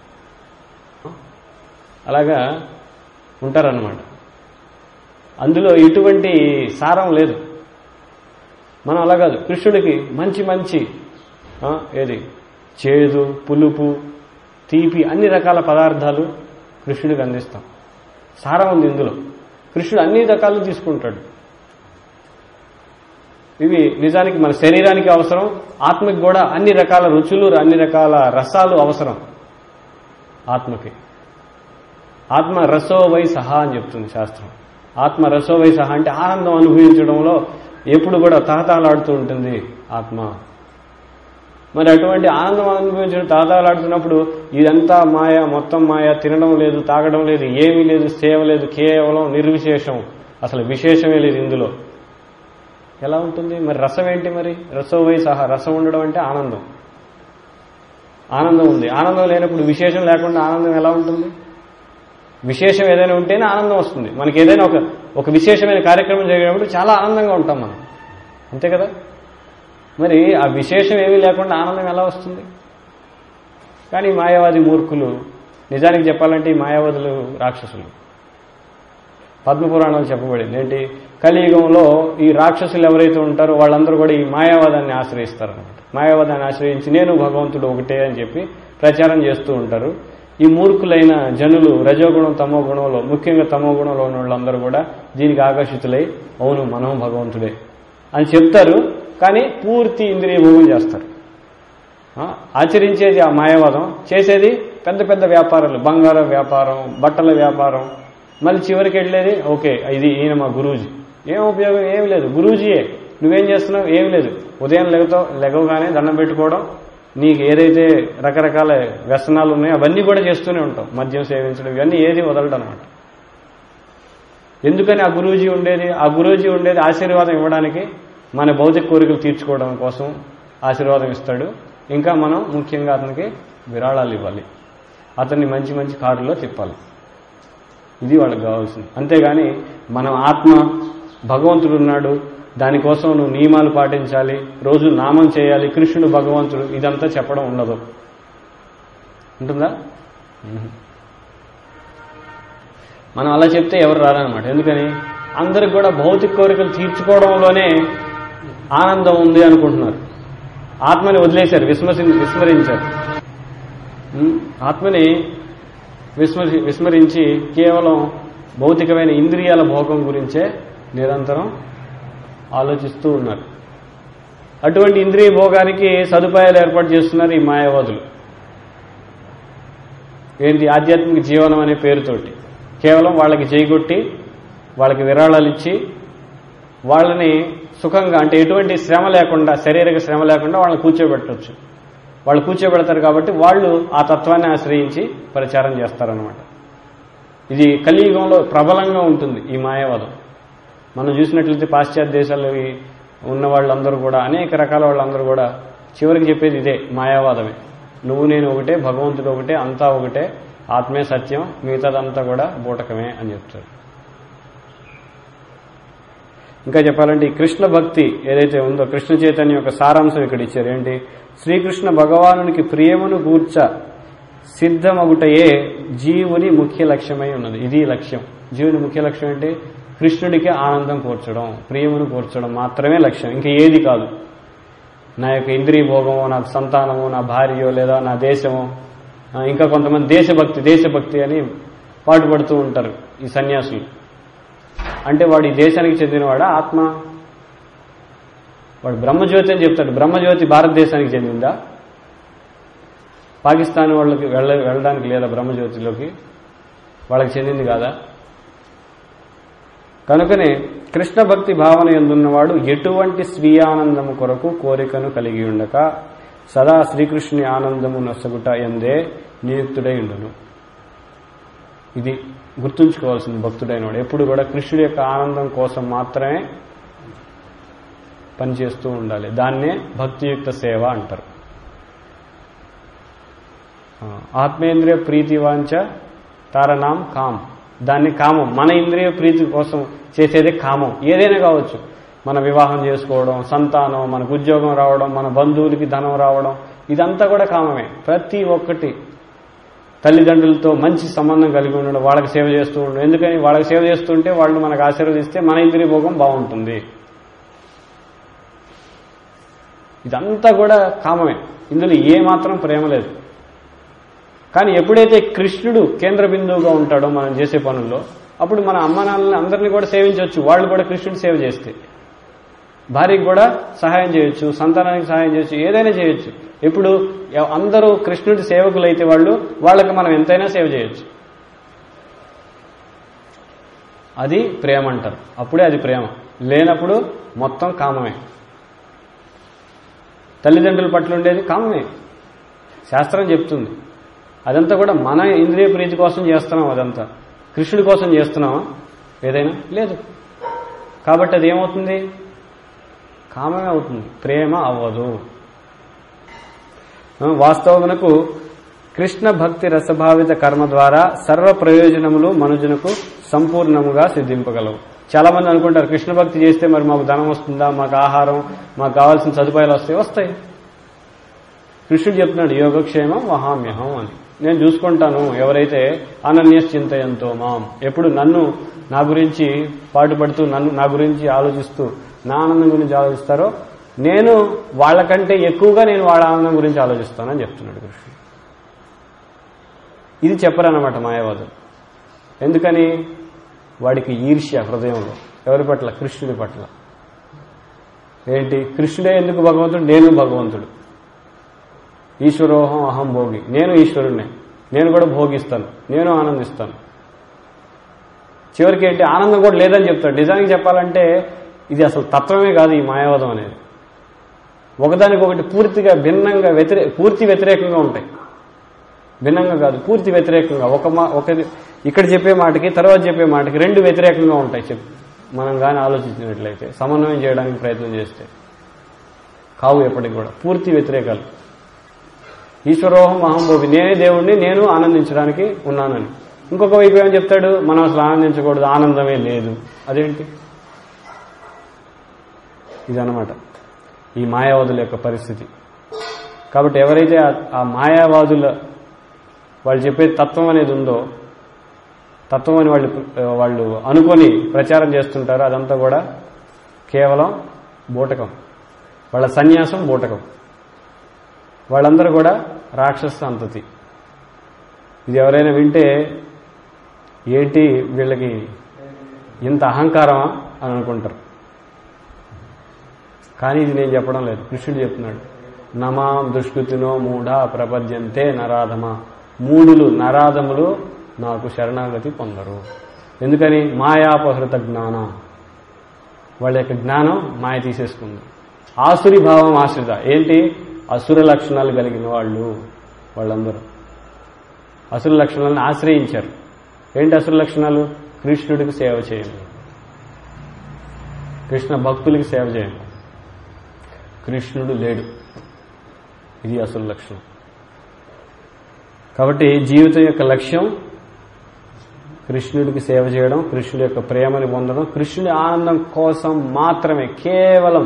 అలాగా ఉంటారన్నమాట అందులో ఎటువంటి సారం లేదు మనం అలా కాదు కృష్ణుడికి మంచి మంచి ఆ, ఏది చేదు పులుపు తీపి అన్ని రకాల పదార్థాలు కృష్ణుడికి అందిస్తాం సారం ఉంది ఇందులో కృష్ణుడు అన్ని రకాలు తీసుకుంటాడు ఇవి నిజానికి మన శరీరానికి అవసరం ఆత్మకి కూడా అన్ని రకాల రుచులు అన్ని రకాల రసాలు అవసరం ఆత్మకి ఆత్మ రసో వై సహా అని చెప్తుంది శాస్త్రం ఆత్మ రసో వై సహా అంటే ఆనందం అనుభవించడంలో ఎప్పుడు కూడా తహతహలాడుతూ ఉంటుంది ఆత్మ మరి అటువంటి ఆనందం అనుభవించడం తహతహలాడుతున్నప్పుడు ఇదంతా మాయ మొత్తం మాయ తినడం లేదు తాగడం లేదు ఏమీ లేదు సేవ లేదు కేవలం నిర్విశేషం అసలు విశేషమే లేదు ఇందులో ఎలా ఉంటుంది మరి రసం ఏంటి మరి రసో వై సహా రసం ఉండడం అంటే ఆనందం ఆనందం ఉంది ఆనందం లేనప్పుడు విశేషం లేకుండా ఆనందం ఎలా ఉంటుంది విశేషం ఏదైనా ఉంటేనే ఆనందం వస్తుంది మనకి ఏదైనా ఒక ఒక విశేషమైన కార్యక్రమం జరిగినప్పుడు చాలా ఆనందంగా ఉంటాం మనం అంతే కదా మరి ఆ విశేషం ఏమీ లేకుండా ఆనందం ఎలా వస్తుంది కానీ మాయావాది మూర్ఖులు నిజానికి చెప్పాలంటే ఈ మాయావాదులు రాక్షసులు పద్మపురాణాలు చెప్పబడింది ఏంటి కలియుగంలో ఈ రాక్షసులు ఎవరైతే ఉంటారో వాళ్ళందరూ కూడా ఈ మాయావాదాన్ని ఆశ్రయిస్తారనమాట మాయావాదాన్ని ఆశ్రయించి నేను భగవంతుడు ఒకటే అని చెప్పి ప్రచారం చేస్తూ ఉంటారు ఈ మూర్ఖులైన జనులు రజోగుణం తమో గుణంలో ముఖ్యంగా తమో గుణంలో ఉన్న వాళ్ళందరూ కూడా దీనికి ఆకర్షితులై అవును మనం భగవంతుడే అని చెప్తారు కానీ పూర్తి ఇంద్రియ భోగం చేస్తారు ఆ, ఆచరించేది ఆ మాయావాదం చేసేది పెద్ద పెద్ద వ్యాపారాలు బంగారం వ్యాపారం బట్టల వ్యాపారం మళ్ళీ చివరికి వెళ్ళేది ఓకే ఇది ఈయన మా గురూజీ ఏం ఉపయోగం ఏం లేదు గురూజీయే నువ్వేం చేస్తున్నావు ఏం లేదు ఉదయం లెగతావు లెగవగానే దండం పెట్టుకోవడం నీకు ఏదైతే రకరకాల వ్యసనాలు ఉన్నాయో అవన్నీ కూడా చేస్తూనే ఉంటావు మద్యం సేవించడం ఇవన్నీ ఏది వదలడం అనమాట ఎందుకని ఆ గురూజీ ఉండేది ఆ గురూజీ ఉండేది ఆశీర్వాదం ఇవ్వడానికి మన భౌతిక కోరికలు తీర్చుకోవడం కోసం ఆశీర్వాదం ఇస్తాడు ఇంకా మనం ముఖ్యంగా అతనికి విరాళాలు ఇవ్వాలి అతన్ని మంచి మంచి కారులో తిప్పాలి ఇది వాళ్ళకి కావాల్సింది అంతేగాని మనం ఆత్మ భగవంతుడు ఉన్నాడు దానికోసం నువ్వు నియమాలు పాటించాలి రోజు నామం చేయాలి కృష్ణుడు భగవంతుడు ఇదంతా చెప్పడం ఉండదు ఉంటుందా మ్మ్. మనం అలా చెప్తే ఎవరు రారనమాట ఎందుకని అందరికి కూడా భౌతిక కోరికలు తీర్చుకోవడంలోనే ఆనందం ఉంది అనుకుంటున్నారు ఆత్మని వదిలేశారు విస్మసి విస్మరించారు ఉమ్, ఆత్మని విస్మరి విస్మరించి కేవలం భౌతికమైన ఇంద్రియాల భోగం గురించే నిరంతరం ఆలోచిస్తూ ఉన్నారు అటువంటి ఇంద్రియ భోగానికి సదుపాయాలు ఏర్పాటు చేస్తున్నారు ఈ మాయావాదులు ఏంటి ఆధ్యాత్మిక జీవనం అనే పేరుతోటి కేవలం వాళ్ళకి చేయగొట్టి వాళ్ళకి విరాళాలు ఇచ్చి వాళ్ళని సుఖంగా అంటే ఎటువంటి శ్రమ లేకుండా శారీరక శ్రమ లేకుండా వాళ్ళని కూర్చోబెట్టవచ్చు వాళ్ళు కూర్చోబెడతారు కాబట్టి వాళ్ళు ఆ తత్వాన్ని ఆశ్రయించి ప్రచారం చేస్తారనమాట ఇది కలియుగంలో ప్రబలంగా ఉంటుంది ఈ మాయావాదం మనం చూసినట్లయితే పాశ్చాత్య దేశాల్లో ఈ ఉన్న వాళ్ళందరూ కూడా అనేక రకాల వాళ్ళందరూ కూడా చివరికి చెప్పేది ఇదే మాయావాదమే నువ్వు నేను ఒకటే భగవంతుడు ఒకటే అంతా ఒకటే ఆత్మే సత్యం మిగతాదంతా కూడా బూటకమే అని చెప్తారు ఇంకా చెప్పాలంటే ఈ కృష్ణ భక్తి ఏదైతే ఉందో కృష్ణ చైతన్యం యొక్క సారాంశం ఇక్కడ ఇచ్చారు ఏంటి శ్రీకృష్ణ భగవానునికి ప్రియమును గూర్చ సిద్ధమగుటయే జీవుని ముఖ్య లక్ష్యమై ఉన్నది ఇది లక్ష్యం జీవుని ముఖ్య లక్ష్యం ఏంటి కృష్ణుడికి ఆనందం కూర్చడం ప్రియమును కూర్చడం మాత్రమే లక్ష్యం ఇంకా ఏది కాదు నా యొక్క ఇంద్రియ భోగమో నాకు సంతానమో నా భార్యో లేదా నా దేశమో ఆ, ఇంకా కొంతమంది దేశభక్తి దేశభక్తి అని పాటుపడుతూ ఉంటారు ఈ సన్యాసులు అంటే వాడు ఈ దేశానికి చెందినవాడా ఆత్మ వాడు బ్రహ్మజ్యోతి అని చెప్తాడు బ్రహ్మజ్యోతి భారతదేశానికి చెందిందా పాకిస్తాన్ వాళ్ళకి వెళ్ళ వెళ్ళడానికి లేదా బ్రహ్మజ్యోతిలోకి వాళ్ళకి చెందింది కాదా కనుకనే కృష్ణ భక్తి భావన ఎందున్నవాడు ఎటువంటి స్వీయానందము కొరకు కోరికను కలిగి ఉండక సదా శ్రీకృష్ణుని ఆనందము నొసగుట ఎందే నియుక్తుడై ఉండును ఇది గుర్తుంచుకోవాల్సింది భక్తుడైన వాడు ఎప్పుడు కూడా కృష్ణుడి యొక్క ఆనందం కోసం మాత్రమే పనిచేస్తూ ఉండాలి దాన్నే భక్తియుక్త సేవ అంటారు ఆ, ఆత్మేంద్రియ ప్రీతి వాంచ తారనాం కామ్ దాన్ని కామం మన ఇంద్రియ ప్రీతి కోసం చేసేదే కామం ఏదైనా కావచ్చు మన వివాహం చేసుకోవడం సంతానం మనకు ఉద్యోగం రావడం మన బంధువులకి ధనం రావడం ఇదంతా కూడా కామమే ప్రతి ఒక్కటి తల్లిదండ్రులతో మంచి సంబంధం కలిగి ఉండడం వాళ్ళకి సేవ చేస్తూ ఉండడం ఎందుకని వాళ్ళకి సేవ చేస్తుంటే వాళ్ళు మనకు ఆశీర్వదిస్తే మన ఇంద్రియ భోగం బాగుంటుంది ఇదంతా కూడా కామమే ఇందులో ఏ మాత్రం ప్రేమ లేదు కానీ ఎప్పుడైతే కృష్ణుడు కేంద్ర బిందువుగా ఉంటాడో మనం చేసే పనుల్లో అప్పుడు మన అమ్మ నాన్నని అందరినీ కూడా సేవించవచ్చు వాళ్ళు కూడా కృష్ణుడు సేవ చేస్తే భార్యకి కూడా సహాయం చేయొచ్చు సంతానానికి సహాయం చేయొచ్చు ఏదైనా చేయొచ్చు ఇప్పుడు ఎవ- అందరూ కృష్ణుడి సేవకులైతే వాళ్ళు వాళ్ళకి మనం ఎంతైనా సేవ చేయొచ్చు అది ప్రేమ అంటారు అప్పుడే అది ప్రేమ లేనప్పుడు మొత్తం కామమే తల్లిదండ్రుల పట్ల ఉండేది కామమే శాస్త్రం చెప్తుంది అదంతా కూడా మన ఇంద్రియ ప్రీతి కోసం చేస్తున్నాం అదంతా కృష్ణుడి కోసం చేస్తున్నామా ఏదైనా లేదు కాబట్టి అది ఏమవుతుంది కామమే అవుతుంది ప్రేమ అవ్వదు ఆ, వాస్తవమునకు కృష్ణ భక్తి రసభావిత కర్మ ద్వారా సర్వ ప్రయోజనములు మనుజునకు సంపూర్ణముగా సిద్ధింపగలవు చాలా మంది అనుకుంటారు కృష్ణ భక్తి చేస్తే మరి మాకు ధనం వస్తుందా మాకు ఆహారం మాకు కావాల్సిన సదుపాయాలు వస్తాయి వస్తాయి కృష్ణుడు చెప్తున్నాడు యోగక్షేమం వహామ్యహం అని నేను చూసుకుంటాను ఎవరైతే అనన్యశ్చింతయంతో మాం ఎప్పుడు నన్ను నా గురించి పాటుపడుతూ నన్ను నా గురించి ఆలోచిస్తూ నా ఆనందం గురించి ఆలోచిస్తారో నేను వాళ్ళకంటే ఎక్కువగా నేను వాళ్ళ ఆనందం గురించి ఆలోచిస్తానని చెప్తున్నాడు కృష్ణుడు ఇది చెప్పరన్నమాట మాయావాదులు ఎందుకని వాడికి ఈర్ష్య హృదయంలో ఎవరి పట్ల కృష్ణుడి పట్ల ఏంటి కృష్ణుడే ఎందుకు భగవంతుడు నేను భగవంతుడు ఈశ్వరోహం అహం భోగి నేను ఈశ్వరుణ్ణే నేను కూడా భోగిస్తాను నేను ఆనందిస్తాను చివరికి ఏంటి ఆనందం కూడా లేదని చెప్తాడు నిజానికి చెప్పాలంటే ఇది అసలు తత్వమే కాదు ఈ మాయావాదం అనేది ఒకదానికొకటి పూర్తిగా భిన్నంగా వ్యతిరే పూర్తి వ్యతిరేకంగా ఉంటాయి భిన్నంగా కాదు పూర్తి వ్యతిరేకంగా ఒక మా ఒక ఇక్కడ చెప్పే మాటకి తర్వాత చెప్పే మాటకి రెండు వ్యతిరేకంగా ఉంటాయి చెప్ మనం కానీ ఆలోచించినట్లయితే సమన్వయం చేయడానికి ప్రయత్నం చేస్తే కావు ఎప్పటికి కూడా పూర్తి వ్యతిరేకాలు ఈశ్వరోహం అహంభోగి నేనే దేవుణ్ణి నేను ఆనందించడానికి ఉన్నానని ఇంకొక వైపు ఏమని చెప్తాడు మనం అసలు ఆనందించకూడదు ఆనందమే లేదు అదేంటి ఇదన్నమాట ఈ మాయావాదుల యొక్క పరిస్థితి కాబట్టి ఎవరైతే ఆ- ఆ మాయావాదుల వాళ్ళు చెప్పే తత్వం అనేది ఉందో తత్వం అని వాళ్ళు వాళ్ళు అనుకొని ప్రచారం చేస్తుంటారో అదంతా కూడా కేవలం బూటకం వాళ్ళ సన్యాసం బూటకం వాళ్ళందరూ కూడా రాక్షస సంతతి ఇది ఎవరైనా వింటే ఏంటి వీళ్ళకి ఇంత అహంకారమా అని అనుకుంటారు కానీ ఇది నేను చెప్పడం లేదు కృష్ణుడు చెప్తున్నాడు నమాం దుష్కృతినో మూఢ ప్రపద్యంతే నరాధమా మూడులు నరాధములు నాకు శరణాగతి పొందరు ఎందుకని మాయాపహృత జ్ఞానం వాళ్ళ యొక్క జ్ఞానం మాయ తీసేసుకుంది ఆసురి భావం ఆశ్రిత ఏంటి అసుర లక్షణాలు కలిగిన వాళ్ళు వాళ్ళందరూ అసుర లక్షణాలను ఆశ్రయించారు ఏంటి అసుర లక్షణాలు కృష్ణుడికి సేవ చేయండి కృష్ణ భక్తులకి సేవ చేయండి కృష్ణుడు లేడు ఇది అసలు లక్షణం కాబట్టి జీవితం యొక్క లక్ష్యం కృష్ణుడికి సేవ చేయడం కృష్ణుడి యొక్క ప్రేమని పొందడం కృష్ణుడి ఆనందం కోసం మాత్రమే కేవలం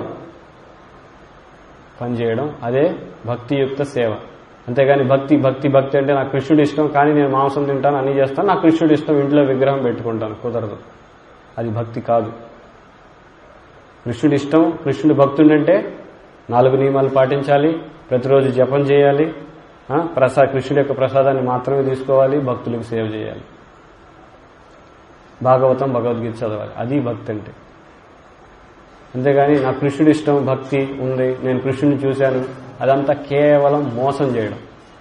పనిచేయడం అదే భక్తియుక్త సేవ అంతేగాని భక్తి భక్తి భక్తి అంటే నాకు కృష్ణుడు ఇష్టం కానీ నేను మాంసం తింటాను అన్ని చేస్తాను నాకు కృష్ణుడు ఇష్టం ఇంట్లో విగ్రహం పెట్టుకుంటాను కుదరదు అది భక్తి కాదు కృష్ణుడి ఇష్టం కృష్ణుడి భక్తుడంటే నాలుగు నియమాలు పాటించాలి ప్రతిరోజు జపం చేయాలి ఆ, ప్రసా కృష్ణుడి యొక్క ప్రసాదాన్ని మాత్రమే తీసుకోవాలి భక్తులకు సేవ చేయాలి భాగవతం భగవద్గీత చదవాలి అది భక్తి అంటే అంతేగాని నా కృష్ణుడి ఇష్టం భక్తి ఉంది నేను కృష్ణుడిని చూశాను అదంతా కేవలం మోసం చేయడం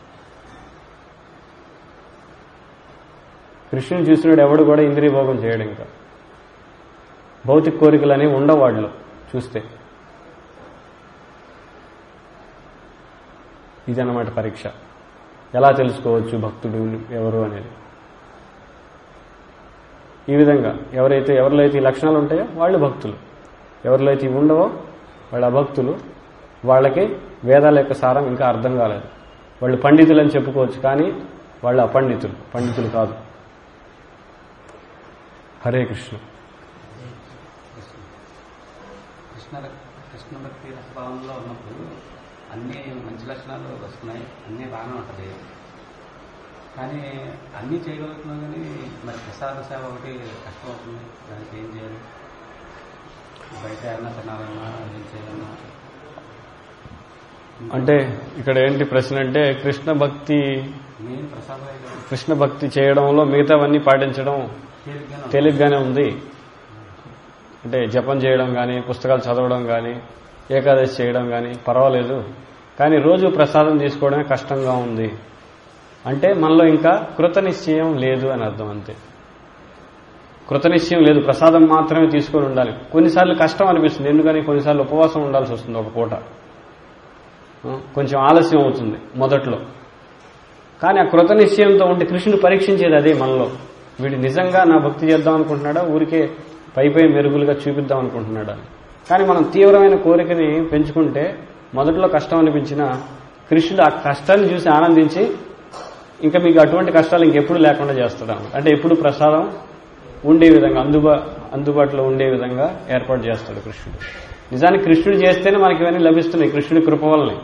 కృష్ణుని చూసినాడు ఎవడు కూడా ఇంద్రియ భోగం చేయడం ఇంకా భౌతిక కోరికలు అనేవి ఉండవు వాడిలో చూస్తే ఇదన్నమాట పరీక్ష ఎలా తెలుసుకోవచ్చు భక్తుడు ఎవరు అనేది ఈ విధంగా ఎవరైతే ఎవరిలో అయితే ఈ లక్షణాలు ఉంటాయో వాళ్ళు భక్తులు ఎవరిలో అయితే ఇవి ఉండవో వాళ్ళు అభక్తులు వాళ్ళకి వేదాల యొక్క సారం ఇంకా అర్థం కాలేదు వాళ్ళు పండితులు అని చెప్పుకోవచ్చు కానీ వాళ్ళు అపండితులు పండితులు కాదు హరే కృష్ణ కృష్ణ కృష్ణ భక్తి రసభావంలో ఉన్నప్పుడు అన్ని మంచి లక్షణాలు వస్తున్నాయి అన్నీ బాగానే ఉంటుంది కానీ అన్నీ చేయగలుగుతున్నాం కానీ మరి ప్రసాద సేవ ఒకటి కష్టం అవుతుంది దానికి ఏం చేయాలి బయట ఏమన్నా తినాలన్నా ఏం చేయాలన్నా అంటే ఇక్కడ ఏంటి ప్రశ్న అంటే కృష్ణ భక్తి మెయిన్ ప్రసాదం కృష్ణ భక్తి చేయడంలో మిగతావన్నీ పాటించడం తేలిగ్గానే తేలిగ్గానే ఉంది అంటే జపం చేయడం కానీ పుస్తకాలు చదవడం కానీ ఏకాదశి చేయడం కానీ పర్వాలేదు కానీ రోజు ప్రసాదం తీసుకోవడమే కష్టంగా ఉంది అంటే మనలో ఇంకా కృత నిశ్చయం లేదు అని అర్థం అంతే కృత నిశ్చయం లేదు ప్రసాదం మాత్రమే తీసుకొని ఉండాలి కొన్నిసార్లు కష్టం అనిపిస్తుంది ఎందుకని కొన్నిసార్లు ఉపవాసం ఉండాల్సి వస్తుంది ఒక పూట ఆ, కొంచెం ఆలస్యం అవుతుంది మొదట్లో కానీ ఆ కృత నిశ్చయంతో ఉంటే కృష్ణుడు పరీక్షించేది అదే మనలో వీడు నిజంగా నా భక్తి చేద్దాం అనుకుంటున్నాడా ఊరికే పై పై మెరుగులుగా చూపిద్దాం అనుకుంటున్నాడా కానీ మనం తీవ్రమైన కోరికని పెంచుకుంటే మొదట్లో కష్టం అనిపించిన కృష్ణుడు ఆ కష్టాన్ని చూసి ఆనందించి ఇంకా మీకు అటువంటి కష్టాలు ఇంకెప్పుడు లేకుండా చేస్తాడు అన్నమాట. అంటే ఎప్పుడు ప్రసాదం ఉండే విధంగా అందుబా అందుబాటులో ఉండే విధంగా ఏర్పాటు చేస్తాడు కృష్ణుడు నిజానికి కృష్ణుడు చేస్తేనే మనకి ఇవన్నీ లభిస్తున్నాయి కృష్ణుడి కృప వల్లనే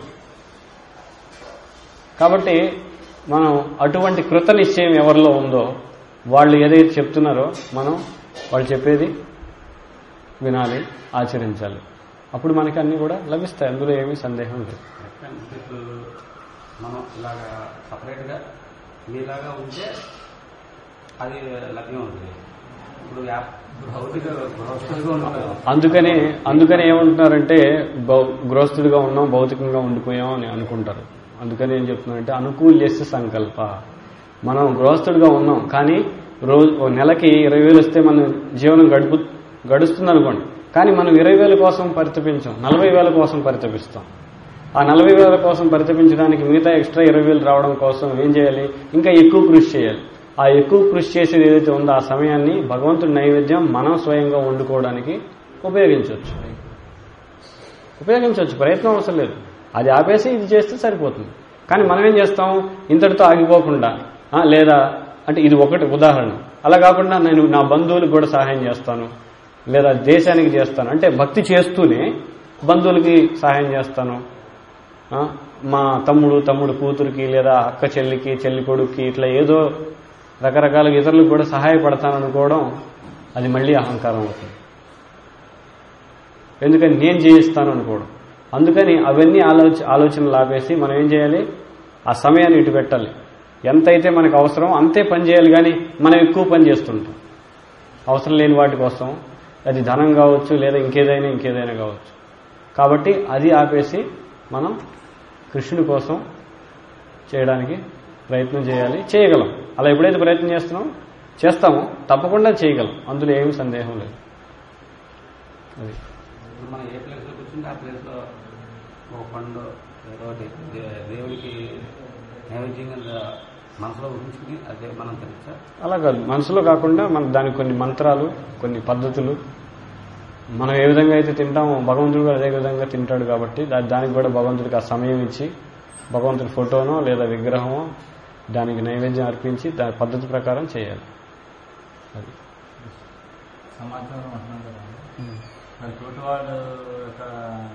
కాబట్టి మనం అటువంటి కృత నిశ్చయం ఎవరిలో ఉందో వాళ్ళు ఏదైతే చెప్తున్నారో మనం వాళ్ళు చెప్పేది వినాలి ఆచరించాలి అప్పుడు మనకి అన్ని కూడా లభిస్తాయి అందులో ఏమీ సందేహం లేదు కరెక్ట్ అండి. ఇప్పుడు మనం ఇలాగా సపరేట్గా మీలాగా ఉంటే అది లభ్యం అవుతుంది ఇప్పుడు వ్యాప్ భౌతిక గృహస్థులుగా ఉంటారు అందుకని అందుకని ఏమంటున్నారంటే భౌ- గృహస్థుడిగా ఉన్నాం భౌతికంగా ఉండిపోయాం అని అనుకుంటారు అందుకని ఏం చెప్తున్నారంటే అనుకూల్యస్య సంకల్ప మనం గృహస్థుడిగా ఉన్నాం కానీ రోజు ఓ నెలకి ఇరవై వేలు వస్తే మనం జీవనం గడుపు గడుస్తుంది అనుకోండి కానీ మనం ఇరవై వేల కోసం పరితపించాం నలభై వేల కోసం పరితపిస్తాం ఆ నలభై వేల కోసం పరితపించడానికి మిగతా ఎక్స్ట్రా ఇరవై వేలు రావడం కోసం ఏం చేయాలి ఇంకా ఎక్కువ కృషి చేయాలి ఆ ఎక్కువ కృషి చేసేది ఏదైతే ఉందో ఆ సమయాన్ని భగవంతుడి నైవేద్యం మనం స్వయంగా వండుకోవడానికి ఉపయోగించవచ్చు ఉపయోగించవచ్చు ప్రయత్నం అవసరం లేదు అది ఆపేసి ఇది చేస్తే సరిపోతుంది కానీ మనం ఏం చేస్తాం ఇంతటితో ఆగిపోకుండా ఆ, లేదా అంటే ఇది ఒకటి ఉదాహరణ అలా కాకుండా నేను నా బంధువులకు కూడా సహాయం చేస్తాను లేదా దేశానికి చేస్తాను అంటే భక్తి చేస్తూనే బంధువులకి సహాయం చేస్తాను ఆ, మా తమ్ముడు తమ్ముడు కూతురికి లేదా అక్క చెల్లికి చెల్లి కొడుక్కి ఇట్లా ఏదో రకరకాల ఇతరులకు కూడా సహాయపడతాను అనుకోవడం అది మళ్ళీ అహంకారం అవుతుంది ఎందుకని నేను చేయిస్తాను అనుకోవడం అందుకని అవన్నీ ఆలోచ ఆలోచనలు ఆపేసి మనం ఏం చేయాలి ఆ సమయాన్ని ఇటు పెట్టాలి ఎంతైతే మనకు అవసరం అంతే పని చేయాలి కానీ మనం ఎక్కువ పని చేస్తుంటాం అవసరం లేని వాటి కోసం అది ధనం కావచ్చు లేదా ఇంకేదైనా ఇంకేదైనా కావచ్చు కాబట్టి అది ఆపేసి మనం కృష్ణుడి కోసం చేయడానికి ప్రయత్నం చేయాలి చేయగలం అలా ఎప్పుడైతే ప్రయత్నం చేస్తున్నామో చేస్తామో తప్పకుండా చేయగలం అందులో ఏమీ సందేహం లేదు అది ఇప్పుడు మనం ఏ ప్లేస్లో కూర్చుంటే ఆ ప్లేస్లో ఒక పండు ఏదో ఒకటి దే- దేవుడికి నైవేద్యంగా మనసులో ఊహించుకుని అదే మనం తెలుసా అలా కాదు మనసులో కాకుండా మన దానికి కొన్ని మంత్రాలు కొన్ని పద్ధతులు మనం ఏ విధంగా అయితే తింటామో భగవంతుడు కూడా అదే విధంగా తింటాడు కాబట్టి దా- దానికి కూడా భగవంతుడికి ఆ సమయం ఇచ్చి భగవంతుడి ఫోటోనో లేదా విగ్రహమో దానికి నైవేద్యం అర్పించి దాని పద్ధతి ప్రకారం చేయాలి అది సమాచారం అంటున్నాం కదా మరి తోటి వాళ్ళు యొక్క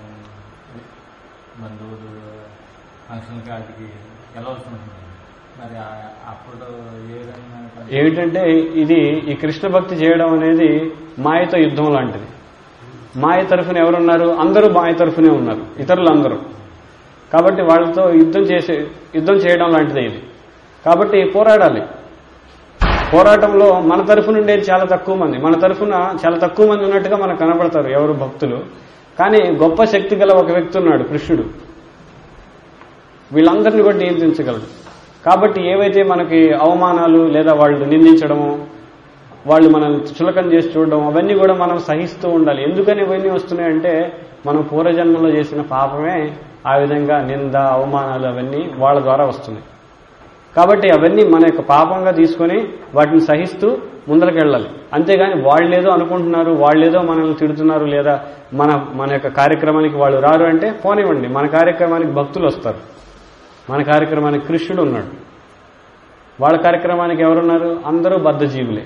బంధువులు ఫంక్షన్ కార్డుకి వెళ్ళవలసి ఉంటుంది మరి ఆ- అప్పుడు ఏ విధంగా ఏమిటంటే ఇది ఈ కృష్ణ భక్తి చేయడం అనేది మాయతో యుద్ధం లాంటిది మాయ తరఫున ఎవరున్నారు అందరూ మాయ తరఫునే ఉన్నారు ఇతరులు అందరూ కాబట్టి వాళ్ళతో యుద్ధం చేసే యుద్ధం చేయడం లాంటిదే ఇది కాబట్టి పోరాడాలి పోరాటంలో మన తరఫు నుండి చాలా తక్కువ మంది మన తరఫున చాలా తక్కువ మంది ఉన్నట్టుగా మనకు కనబడతారు ఎవరు భక్తులు కానీ గొప్ప శక్తి గల ఒక వ్యక్తి ఉన్నాడు కృష్ణుడు వీళ్ళందరినీ కూడా నియంత్రించగలడు కాబట్టి ఏవైతే మనకి అవమానాలు లేదా వాళ్ళు నిందించడము వాళ్ళు మనం చులకం చేసి చూడడం అవన్నీ కూడా మనం సహిస్తూ ఉండాలి ఎందుకని ఇవన్నీ వస్తున్నాయంటే మనం పూర్వజన్మలో చేసిన పాపమే ఆ విధంగా నింద అవమానాలు అవన్నీ వాళ్ళ ద్వారా వస్తున్నాయి కాబట్టి అవన్నీ మన యొక్క పాపంగా తీసుకొని వాటిని సహిస్తూ ముందరకు వెళ్ళాలి అంతేగాని వాళ్ళేదో అనుకుంటున్నారు వాళ్ళేదో మనల్ని తిడుతున్నారు లేదా మన మన యొక్క కార్యక్రమానికి వాళ్ళు రారు అంటే పోనివ్వండి మన కార్యక్రమానికి భక్తులు వస్తారు మన కార్యక్రమానికి కృష్ణుడు ఉన్నాడు వాళ్ళ కార్యక్రమానికి ఎవరున్నారు అందరూ బద్ధజీవులే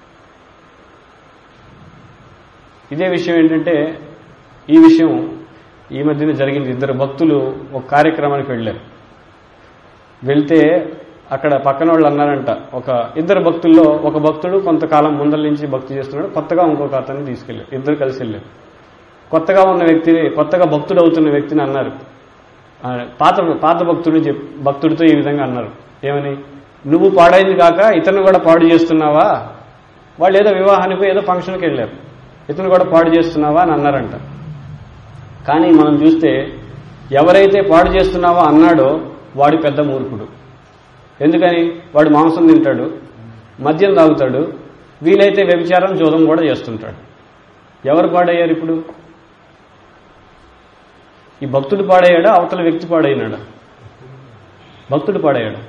ఇదే విషయం ఏంటంటే ఈ విషయం ఈ మధ్యన జరిగింది ఇద్దరు భక్తులు ఒక కార్యక్రమానికి వెళ్ళారు వెళ్తే అక్కడ పక్కన వాళ్ళు అన్నారంట ఒక ఇద్దరు భక్తుల్లో ఒక భక్తుడు కొంతకాలం ముందల నుంచి భక్తి చేస్తున్నాడు కొత్తగా ఇంకొక అతన్ని తీసుకెళ్లారు ఇద్దరు కలిసి వెళ్ళారు కొత్తగా ఉన్న వ్యక్తిని కొత్తగా భక్తుడు అవుతున్న వ్యక్తిని అన్నారు ఆ, పాత పాత భక్తుడిని చెప్ భక్తుడితో ఈ విధంగా అన్నారు ఏమని నువ్వు పాడైంది కాక ఇతను కూడా పాడు చేస్తున్నావా వాళ్ళు ఏదో వివాహానికి ఏదో ఫంక్షన్కి వెళ్ళారు ఇతను కూడా పాడు చేస్తున్నావా అని అన్నారంట కానీ మనం చూస్తే ఎవరైతే పాడు చేస్తున్నావో అన్నాడో వాడి పెద్ద మూర్ఖుడు ఎందుకని వాడు మాంసం తింటాడు మద్యం తాగుతాడు వీలైతే వ్యభిచారం జోదం కూడా చేస్తుంటాడు ఎవరు పాడయ్యారు ఇప్పుడు ఈ భక్తుడు పాడయ్యాడా అవతల వ్యక్తి పాడైనాడా భక్తుడు పాడయ్యాడు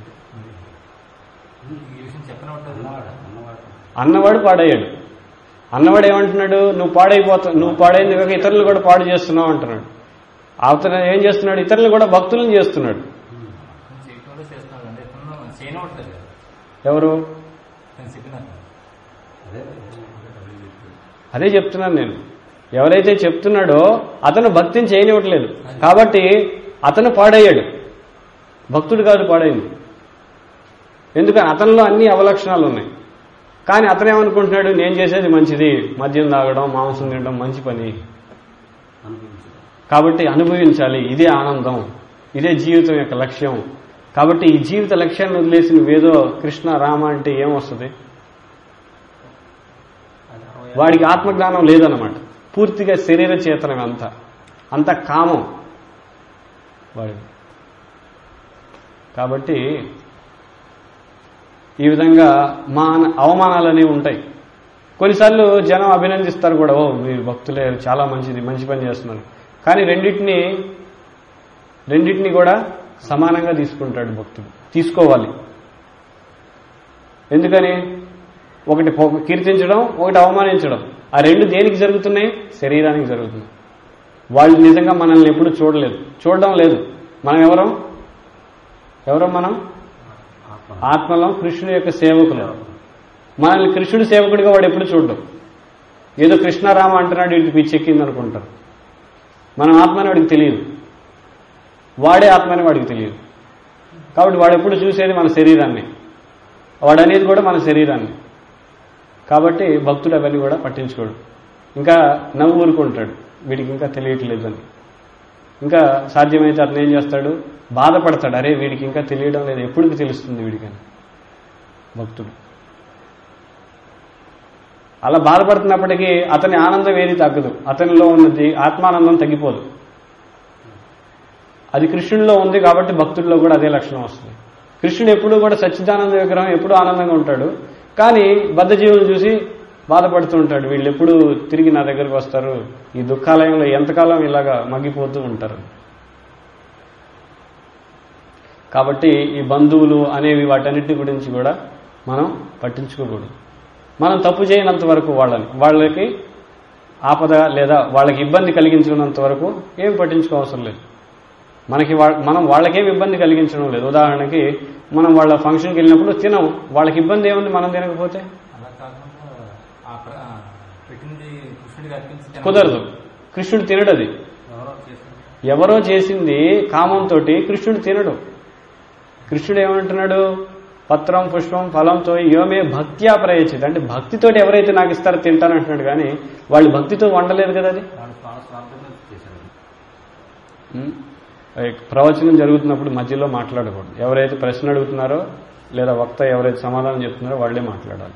ఈ విషయం చెప్పినట్టు అన్నవాడు అన్నవాడు అన్నవాడు పాడయ్యాడు అన్నవాడు ఏమంటున్నాడు నువ్వు పాడైపోతావు నువ్వు పాడైంది కాక ఇతరులు కూడా పాడు చేస్తున్నావు అంటున్నాడు అవతల ఏం చేస్తున్నాడు ఇతరులు కూడా భక్తులను చేస్తున్నాడు చేయకుండా చేస్తున్నాడు అంటే ఇతను చేయనవట్లేదు కదా ఎవరు నేను చెప్పినాను అదే అదే చెప్తున్నాను నేను ఎవరైతే చెప్తున్నాడో అతను భక్తిని చేయనివ్వట్లేదు కాబట్టి అతను పాడయ్యాడు భక్తుడు కాదు పాడైంది ఎందుకని అతనిలో అన్ని అవలక్షణాలు ఉన్నాయి కానీ అతను ఏమనుకుంటున్నాడు నేను చేసేది మంచిది మద్యం తాగడం మాంసం తినడం మంచి పని అనుభవించడం కాబట్టి అనుభవించాలి ఇదే ఆనందం ఇదే జీవితం యొక్క లక్ష్యం కాబట్టి ఈ జీవిత లక్ష్యాన్ని వదిలేసి నువ్వేదో కృష్ణ రామ అంటే ఏమొస్తుంది అది అవయవ- వాడికి ఆత్మజ్ఞానం లేదన్నమాట పూర్తిగా శరీర చేతనం అంతా అంత కామం వాడి కాబట్టి ఈ విధంగా మాన అవమానాలు అనేవి ఉంటాయి కొన్నిసార్లు జనం అభినందిస్తారు కూడా ఓ మీరు భక్తులే చాలా మంచిది మంచి పని చేస్తున్నారు కానీ రెండింటిని రెండింటిని కూడా సమానంగా తీసుకుంటాడు భక్తుడు తీసుకోవాలి ఎందుకని ఒకటి పొగ- కీర్తించడం ఒకటి అవమానించడం ఆ రెండు దేనికి జరుగుతున్నాయి శరీరానికి జరుగుతుంది వాళ్ళు నిజంగా మనల్ని ఎప్పుడు చూడలేదు చూడడం లేదు మనం ఎవరం ఎవరం మనం ఆత్మ ఆత్మలో కృష్ణుడి యొక్క సేవకులు మనల్ని కృష్ణుడి సేవకుడిగా వాడు ఎప్పుడు చూడడం ఏదో కృష్ణారామ అంటున్నాడు ఇంటి పిచ్చెక్కింది అనుకుంటారు మనం ఆత్మని వాడికి తెలియదు వాడే ఆత్మని వాడికి తెలియదు కాబట్టి వాడు ఎప్పుడు చూసేది మన శరీరాన్ని వాడు అనేది కూడా మన శరీరాన్ని కాబట్టి భక్తుడు అవన్నీ కూడా పట్టించుకోడు ఇంకా నవ్వు ఊరుకుంటాడు వీడికి ఇంకా తెలియట్లేదని ఇంకా సాధ్యమైతే అతను ఏం చేస్తాడు బాధపడతాడు అరే వీడికి ఇంకా తెలియడం లేదు ఎప్పటికి తెలుస్తుంది వీడికని భక్తుడు అలా బాధపడుతున్నప్పటికీ అతని ఆనందం ఏది తగ్గదు అతనిలో ఉన్నది ఆత్మానందం తగ్గిపోదు అది కృష్ణుడిలో ఉంది కాబట్టి భక్తుడిలో కూడా అదే లక్షణం వస్తుంది కృష్ణుడు ఎప్పుడూ కూడా సచ్చిదానంద విగ్రహం ఎప్పుడూ ఆనందంగా ఉంటాడు కానీ బద్ధజీవులు చూసి బాధపడుతూ ఉంటాడు వీళ్ళు ఎప్పుడు తిరిగి నా దగ్గరకు వస్తారు ఈ దుఃఖాలయంలో ఎంతకాలం ఇలాగా మగ్గిపోతూ ఉంటారు కాబట్టి ఈ బంధువులు అనేవి వాటన్నిటి గురించి కూడా మనం పట్టించుకోకూడదు మనం తప్పు చేయనంత వరకు వాళ్ళని వాళ్ళకి ఆపద లేదా వాళ్ళకి ఇబ్బంది కలిగించినంత వరకు ఏం పట్టించుకోవసరం లేదు మనకి వా- మనం వాళ్ళకేం ఇబ్బంది కలిగించడం లేదు ఉదాహరణకి మనం వాళ్ళ ఫంక్షన్కి వెళ్ళినప్పుడు తినం వాళ్ళకి ఇబ్బంది ఏముంది మనం తినకపోతే అలా కాక ఆ ప్ర- ఆ పెట్టింది కృష్ణుడికి అర్పించి తినాలి. కుదరదు కృష్ణుడు తినడు అది ఎవరో చేశారు ఎవరో చేసింది కామంతో కృష్ణుడు తినడు కృష్ణుడు ఏమంటున్నాడు పత్రం పుష్పం ఫలంతో యోమే భక్త్యా ప్రయచిత అంటే భక్తితోటి ఎవరైతే నాకు ఇస్తారో తింటాను అంటున్నాడు కానీ వాళ్ళు భక్తితో వండలేదు కదా అది వాళ్ళు వాళ్ళ స్వార్థంగా చేశారు ఉం? ఈ ప్రవచనం జరుగుతున్నప్పుడు మధ్యలో మాట్లాడకూడదు ఎవరైతే ప్రశ్న అడుగుతున్నారో లేదా వక్త ఎవరైతే సమాధానం చెప్తున్నారో వాళ్ళే మాట్లాడాలి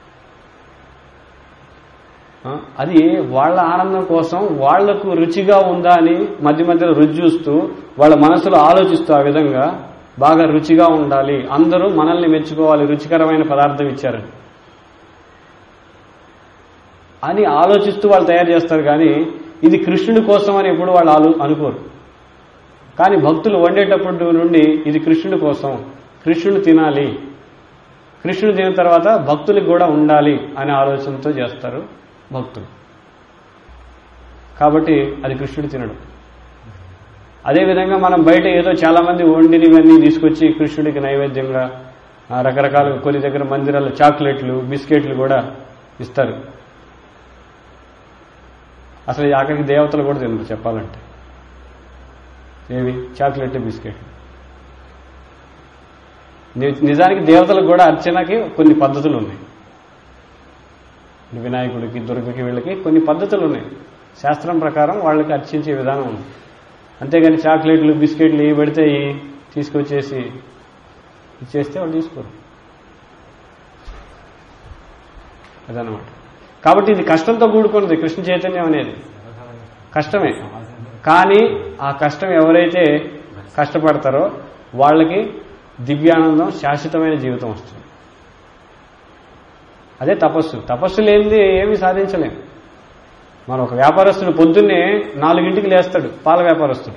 ఆ, అది వాళ్ళ ఆనందం కోసం వాళ్లకు రుచిగా ఉందా అని మధ్య మధ్యలో రుచి చూస్తూ వాళ్ళ మనసులో ఆలోచిస్తూ ఆ విధంగా బాగా రుచిగా ఉండాలి అందరూ మనల్ని మెచ్చుకోవాలి రుచికరమైన పదార్థం ఇచ్చారని అని ఆలోచిస్తూ వాళ్ళు తయారు చేస్తారు కానీ ఇది కృష్ణుడి కోసం అని ఎప్పుడు వాళ్ళు ఆలో అనుకోరు కానీ భక్తులు వండేటప్పుడు నుండి ఇది కృష్ణుడి కోసం కృష్ణుడు తినాలి కృష్ణుడు తిన్న తర్వాత భక్తులకు కూడా ఉండాలి అనే ఆలోచనతో చేస్తారు భక్తులు కాబట్టి అది కృష్ణుడు తినడు అదేవిధంగా మనం బయట ఏదో చాలా మంది వండినవన్నీ తీసుకొచ్చి కృష్ణుడికి నైవేద్యంగా ఆ, రకరకాల కొన్ని దగ్గర మందిరాల్లో చాక్లెట్లు బిస్కెట్లు కూడా ఇస్తారు అసలు ఈ ఆఖరికి దేవతలు కూడా తినరు చెప్పాలంటే ఏవి చాక్లెట్ బిస్కెట్లు ని- నిజానికి దేవతలకు కూడా అర్చనకి కొన్ని పద్ధతులు ఉన్నాయి వినాయకుడికి దుర్గకి వీళ్ళకి కొన్ని పద్ధతులు ఉన్నాయి శాస్త్రం ప్రకారం వాళ్ళకి అర్చించే విధానం ఉంది అంతేగాని చాక్లెట్లు బిస్కెట్లు ఇవి పెడితే ఇవి తీసుకొచ్చేసి ఇచ్చేస్తే వాళ్ళు తీసుకోరు అదనమాట కాబట్టి ఇది కష్టంతో కూడుకున్నది కృష్ణ చైతన్యం అనేది కష్టమే కానీ ఆ కష్టం ఎవరైతే కష్టపడతారో వాళ్ళకి దివ్యానందం శాశ్వతమైన జీవితం వస్తుంది అదే తపస్సు తపస్సు లేనిది ఏమీ సాధించలేం మన ఒక వ్యాపారస్తుడు పొద్దున్నే నాలుగింటికి లేస్తాడు పాల వ్యాపారస్తుడు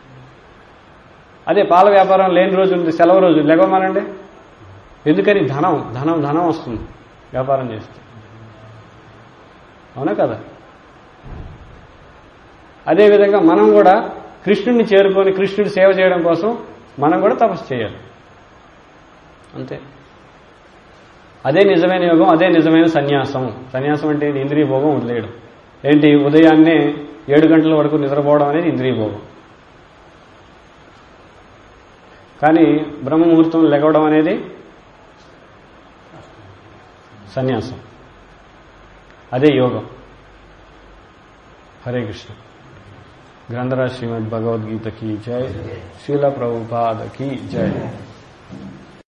అదే పాల వ్యాపారం లేని రోజు ఉంది సెలవు రోజు లేవమానండి ఎందుకని ధనం ధనం ధనం వస్తుంది వ్యాపారం చేస్తే అవునా కదా అదేవిధంగా మనం కూడా కృష్ణుడిని చేరుకొని కృష్ణుడి సేవ చేయడం కోసం మనం కూడా తపస్సు చేయాలి అంతే అదే నిజమైన యోగం అదే నిజమైన సన్యాసం సన్యాసం అంటే ఇది ఇంద్రియ భోగం వదిలేయడం ఏంటి ఉదయాన్నే ఏడు గంటల వరకు నిద్రపోవడం అనేది ఇంద్రియ భోగం కానీ బ్రహ్మముహూర్తం లెగవడం అనేది సన్యాసం అదే యోగం హరే కృష్ణ గ్రంథరాజ్ శ్రీమద్ భగవద్గీత కీ జయ శీల ప్రభుపాద కీ జయ